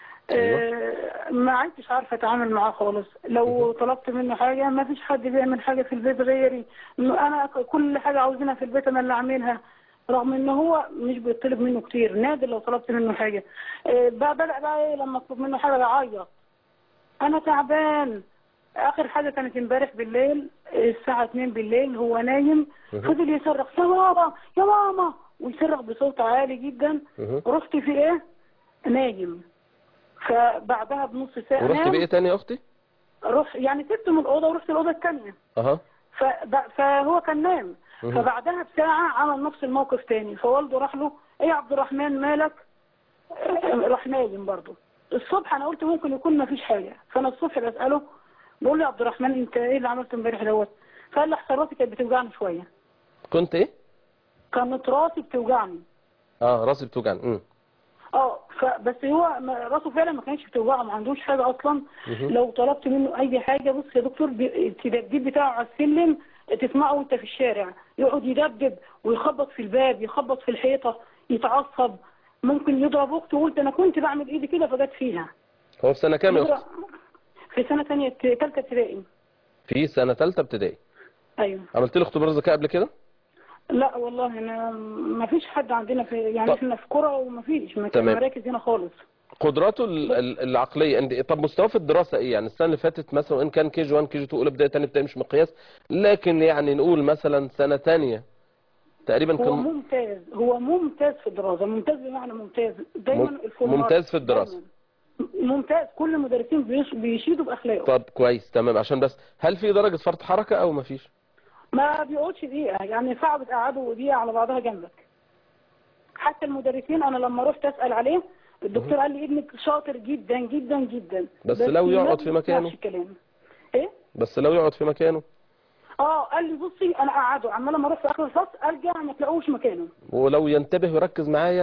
آه، ما عدتش عارفة أتعامل معاه خالص لو طلبت منه حاجة ما فيش حد بيعمل حاجة في البيت غيري أنا كل حاجة عاوزينها في البيت أنا اللي أعملها رغم ان هو مش بيطلب منه كتير نادر لو طلبت منه حاجة آه، بقى بدأ بقى ايه لما اطلب منه حاجة يعيط انا تعبان اخر حاجة كانت امبارح بالليل الساعة 2 بالليل هو نايم فضل يصرخ يا بابا يا ماما ويصرخ بصوت عالي جدا مه. رحت في ايه نايم فبعدها بنص ساعة ورحت نام. بايه تاني يا اختي روح يعني سبته من الأوضة ورحت الأوضة التانية اها فب- فهو كان نام مه. فبعدها بساعة عمل نفس الموقف تاني فوالده راح له ايه يا عبد الرحمن مالك آه، راح نايم برضه الصبح انا قلت ممكن يكون ما فيش حاجة فانا الصبح بسأله بقول له يا عبد الرحمن انت ايه اللي عملته امبارح دوت فقال لي احسن راسي كانت بتوجعني شوية كنت ايه كانت راسي بتوجعني اه راسي بتوجعني امم اه فبس هو ما- راسه فعلا ما كانش بتوجعه ما عندوش حاجه اصلا مهم. لو طلبت منه اي حاجه بص يا دكتور بي- التدبديب بتاعه على السلم تسمعه وانت في الشارع يقعد يدبدب ويخبط في الباب يخبط في الحيطه يتعصب ممكن يضرب اخته وقلت انا كنت بعمل ايدي كده فجت فيها هو في سنة كام يا أخت؟ في سنة تانية تالتة ابتدائي في سنة تالتة ابتدائي ايوه عملت له اختبار ذكاء قبل كده؟ لا والله انا ما فيش حد عندنا في يعني طب. احنا في قرى وما فيش ما كان تمام. مراكز هنا خالص قدراته ال- ال- العقلية عند- طب مستواه في الدراسة ايه يعني السنة اللي فاتت مثلا وان كان كي جي 1 كي جي 2 اولى ابتدائي تاني ابتدائي مش مقياس لكن يعني نقول مثلا سنة تانية تقريبا هو كان ممتاز هو ممتاز في الدراسة ممتاز بمعنى ممتاز دايما مم- الفورمات ممتاز في الدراسة. دايماً. ممتاز كل المدرسين بيش- بيشيدوا باخلاقه طب كويس تمام عشان بس هل في درجة فرط حركة او ما فيش ما بيقعدش دقيقة يعني صعب تقعده دقيقة على بعضها جنبك حتى المدرسين انا لما رحت اسأل عليه الدكتور قال لي ابنك شاطر جدا جدا جدا بس لو ما يقعد في مكانه؟ بيسمعش كلام ايه بس لو يقعد في مكانه اه قال لي بصي انا قعده عمال لما اروح في اخر الفصل ارجع ما تلاقوش مكانه ولو ينتبه ويركز معايا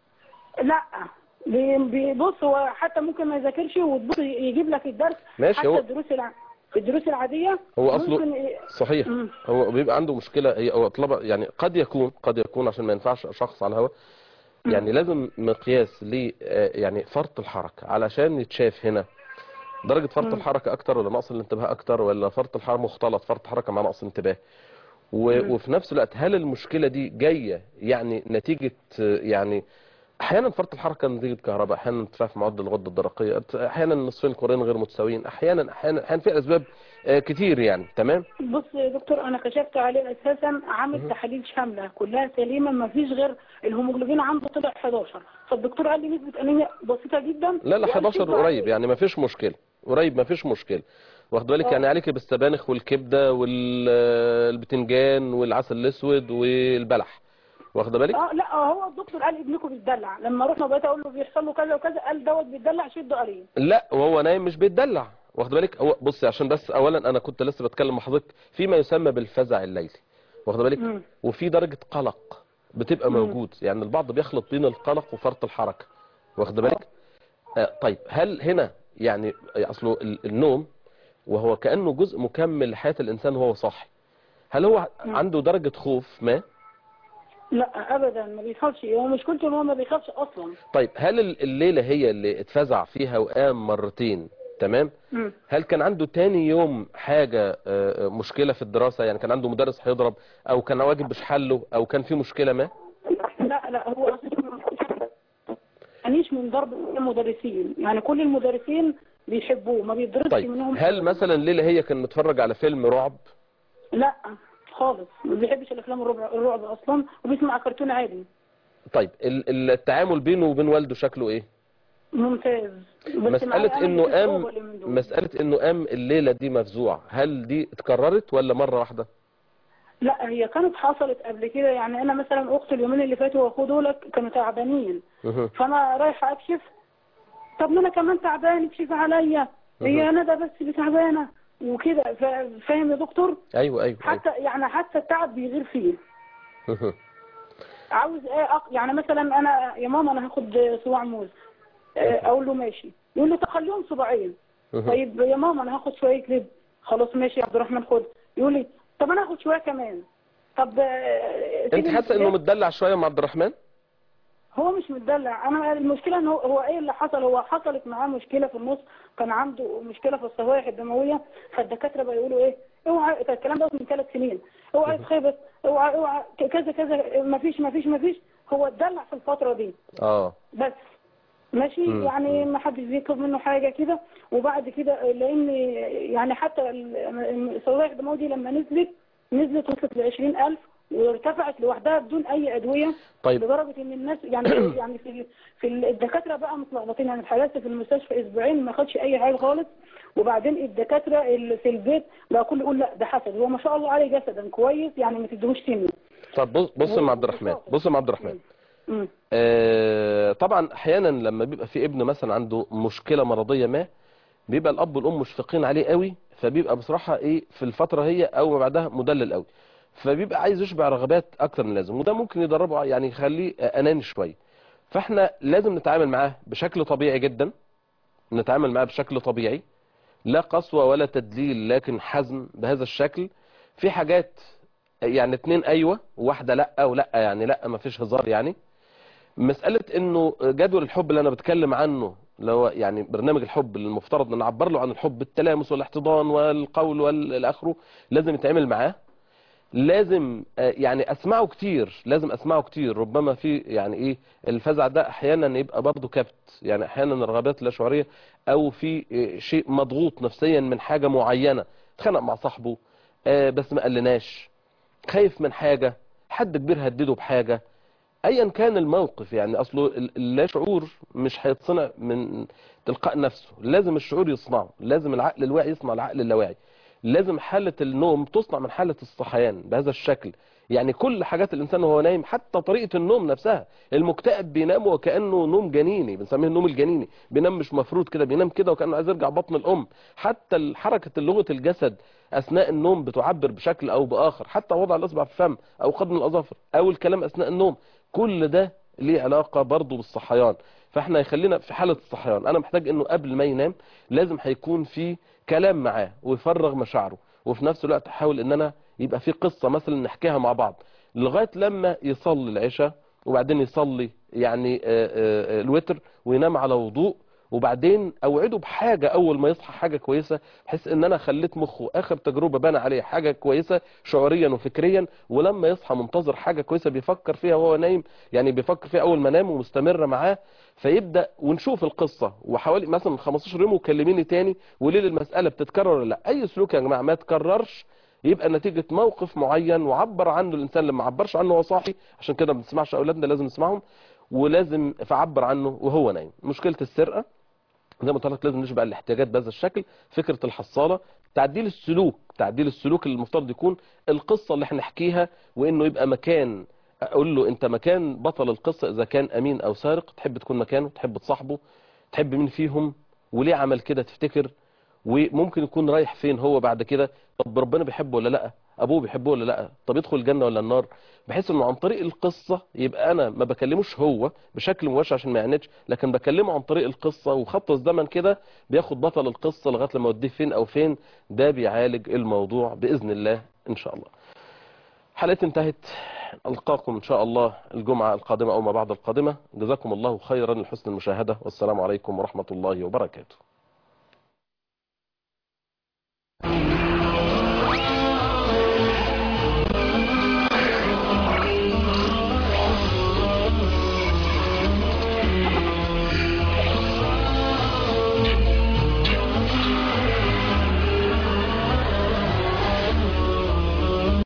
لا بي- بيبص هو حتى ممكن ما يذاكرش وتبص يجيب لك الدرس ماشي، حتى هو- الدروس الع... في الدروس العادية هو اصله ممكن ي- صحيح مم. هو بيبقى عنده مشكلة هي هو طلبة يعني قد يكون قد يكون عشان ما ينفعش شخص على الهواء يعني لازم مقياس ل آه، يعني فرط الحركة علشان يتشاف هنا درجة فرط الحركة أكتر ولا نقص الانتباه أكتر ولا فرط الحركة مختلط فرط حركة مع نقص انتباه و... وفي نفس الوقت هل المشكلة دي جاية يعني نتيجة آه، يعني احيانا فرط الحركه نتيجه كهرباء احيانا ارتفاع في معدل الغده الدرقيه احيانا نصفين كورين غير متساويين احيانا احيانا احيانا في اسباب آه، كتير يعني تمام بص يا دكتور انا كشفت عليه اساسا عامل تحاليل شامله كلها سليمه ما فيش غير الهيموجلوبين عنده طلع 11 فالدكتور قال لي نسبه انيميا بسيطه جدا لا لا وقال 11 شده قريب عليه. يعني ما فيش مشكله قريب ما فيش مشكله واخد بالك آه. يعني عليك بالسبانخ والكبده والبتنجان والعسل الاسود والبلح واخد بالك اه لا هو الدكتور قال ابنكم بيتدلع لما رحنا بقيت اقول له بيحصل له كذا وكذا قال دوت بيتدلع شدوا عليه لا وهو نايم مش بيتدلع واخد بالك هو بصي عشان بس اولا انا كنت لسه بتكلم مع حضرتك في ما يسمى بالفزع الليلي واخد بالك مم. وفي درجه قلق بتبقى موجود يعني البعض بيخلط بين القلق وفرط الحركه واخد بالك آه طيب هل هنا يعني اصله ال- النوم وهو كانه جزء مكمل لحياه الانسان وهو صاحي هل هو عنده درجه خوف ما لا ابدا ما بيخافش هو مشكلته ان هو ما بيخافش اصلا طيب هل ال- الليله هي اللي اتفزع فيها وقام مرتين تمام مم. هل كان عنده تاني يوم حاجة آه، آه، مشكلة في الدراسة يعني كان عنده مدرس هيضرب او كان واجب مش حله او كان في مشكلة ما لا لا هو انيش من ضرب المدرسين يعني كل المدرسين بيحبوه ما بيضربش طيب منهم هل مثلا ليلة هي كان متفرج على فيلم رعب لا خالص ما بيحبش الافلام الرعب الرعب اصلا وبيسمع كرتون عادي طيب ال- التعامل بينه وبين والده شكله ايه ممتاز بس معايا مسألة أنا انه بشوف قام هو اللي من دول. مسألة انه قام الليلة دي مفزوع هل دي اتكررت ولا مرة واحدة لا هي كانت حصلت قبل كده يعني انا مثلا اختي اليومين اللي فاتوا واخوه دول كانوا تعبانين مه. فانا رايحه اكشف طب ما انا كمان تعبان اكشف عليا هي ندى بس اللي تعبانه وكده فا- فاهم يا دكتور ايوه ايوه, أيوة. حتى يعني حتى التعب بيغير فيه مه. عاوز ايه أق... يعني مثلا انا يا ماما انا هاخد صباع موز آه، اقول له ماشي يقول لي تخليهم صباعين مه. طيب يا ماما انا هاخد شويه لب خلاص ماشي يا عبد الرحمن خد يقول لي طب انا هاخد شويه كمان طب آه، انت تيجي حاسة انه نتفق؟ متدلع شوية مع عبد الرحمن هو مش متدلع انا المشكله ان هو, هو ايه اللي حصل هو حصلت معاه مشكله في النص كان عنده مشكله في الصفائح الدمويه فالدكاتره بقى يقولوا ايه اوعى كان الكلام ده من ثلاث سنين اوعى تخيبس اوعى اوعى كذا كذا ما فيش ما فيش ما فيش هو اتدلع في الفتره دي اه بس ماشي مم. يعني ما حدش بيطلب منه حاجه كده وبعد كده لان يعني حتى ال- الصفائح الدمويه دي لما نزلت نزلت وصلت ل 20000 وارتفعت لوحدها بدون اي ادويه طيب لدرجه ان الناس يعني يعني في في الدكاتره بقى متلخبطين يعني اتحجزت في المستشفى اسبوعين ما خدش اي حاجه خالص وبعدين الدكاتره اللي في البيت بقى كله يقول لا ده حسد هو ما شاء الله عليه جسدا كويس يعني ما تديهوش سن طب بص بص يا أم عبد الرحمن بص يا أم عبد الرحمن مم. آه، طبعا احيانا لما بيبقى في ابن مثلا عنده مشكله مرضيه ما بيبقى الاب والام مشفقين عليه قوي فبيبقى بصراحه ايه في الفتره هي او ما بعدها مدلل قوي فبيبقى عايز يشبع رغبات اكتر من اللازم وده ممكن يدربه يعني يخليه اناني شويه فاحنا لازم نتعامل معاه بشكل طبيعي جدا نتعامل معاه بشكل طبيعي لا قسوه ولا تدليل لكن حزم بهذا الشكل في حاجات يعني اتنين ايوه وواحده لا ولا يعني لا ما فيش هزار يعني مسألة انه جدول الحب اللي انا بتكلم عنه اللي هو يعني برنامج الحب اللي المفترض ان نعبر له عن الحب بالتلامس والاحتضان والقول والاخره لازم يتعمل معاه لازم آه، يعني اسمعه كتير لازم اسمعه كتير ربما في يعني ايه الفزع ده احيانا يبقى برضه كبت يعني احيانا الرغبات لا شعوريه او في آه، شيء مضغوط نفسيا من حاجه معينه اتخانق مع صاحبه آه، بس ما قالناش خايف من حاجه حد كبير هدده بحاجه ايا كان الموقف يعني اصله ال- اللا شعور مش هيتصنع من تلقاء نفسه لازم الشعور يصنعه لازم العقل الواعي يصنع العقل اللاواعي لازم حالة النوم تصنع من حالة الصحيان بهذا الشكل يعني كل حاجات الإنسان وهو نايم حتى طريقة النوم نفسها المكتئب بينام وكأنه نوم جنيني بنسميه النوم الجنيني بينام مش مفروض كده بينام كده وكأنه عايز يرجع بطن الأم حتى حركة لغة الجسد أثناء النوم بتعبر بشكل أو بآخر حتى وضع الإصبع في الفم أو قدم الأظافر أو الكلام أثناء النوم كل ده ليه علاقة برضه بالصحيان فاحنا يخلينا في حالة الصحيان انا محتاج انه قبل ما ينام لازم هيكون في كلام معاه ويفرغ مشاعره وفي نفس الوقت احاول ان انا يبقى في قصة مثلا نحكيها مع بعض لغاية لما يصلي العشاء وبعدين يصلي يعني آه، آه، آه، الوتر وينام على وضوء وبعدين اوعده بحاجة اول ما يصحى حاجة كويسة بحيث ان انا خليت مخه اخر تجربة بنى عليه حاجة كويسة شعوريا وفكريا ولما يصحى منتظر حاجة كويسة بيفكر فيها وهو نايم يعني بيفكر فيها اول ما نام ومستمرة معاه فيبدأ ونشوف القصة وحوالي مثلا 15 يوم وكلميني تاني وليه المسألة بتتكرر ولا لا اي سلوك يا جماعة ما تكررش يبقى نتيجة موقف معين وعبر عنه الانسان لما عبرش عنه وهو صاحي عشان كده ما بنسمعش اولادنا لازم نسمعهم ولازم فعبر عنه وهو نايم مشكلة السرقة زي ما قلت لك لازم نشبع الاحتياجات بهذا الشكل فكرة الحصالة تعديل السلوك تعديل السلوك اللي المفترض يكون القصة اللي احنا نحكيها وانه يبقى مكان اقول له انت مكان بطل القصة اذا كان امين او سارق تحب تكون مكانه تحب تصاحبه تحب مين فيهم وليه عمل كده تفتكر وممكن يكون رايح فين هو بعد كده طب ربنا بيحبه ولا لا ابوه بيحبه ولا لا طب يدخل الجنة ولا النار بحيث انه عن طريق القصة يبقى انا ما بكلموش هو بشكل مباشر عشان ما يعندش لكن بكلمه عن طريق القصة وخط الزمن كده بياخد بطل القصة لغاية لما يوديه فين او فين ده بيعالج الموضوع باذن الله ان شاء الله حلقتي انتهت القاكم ان شاء الله الجمعة القادمة او ما بعد القادمة جزاكم الله خيرا لحسن المشاهدة والسلام عليكم ورحمة الله وبركاته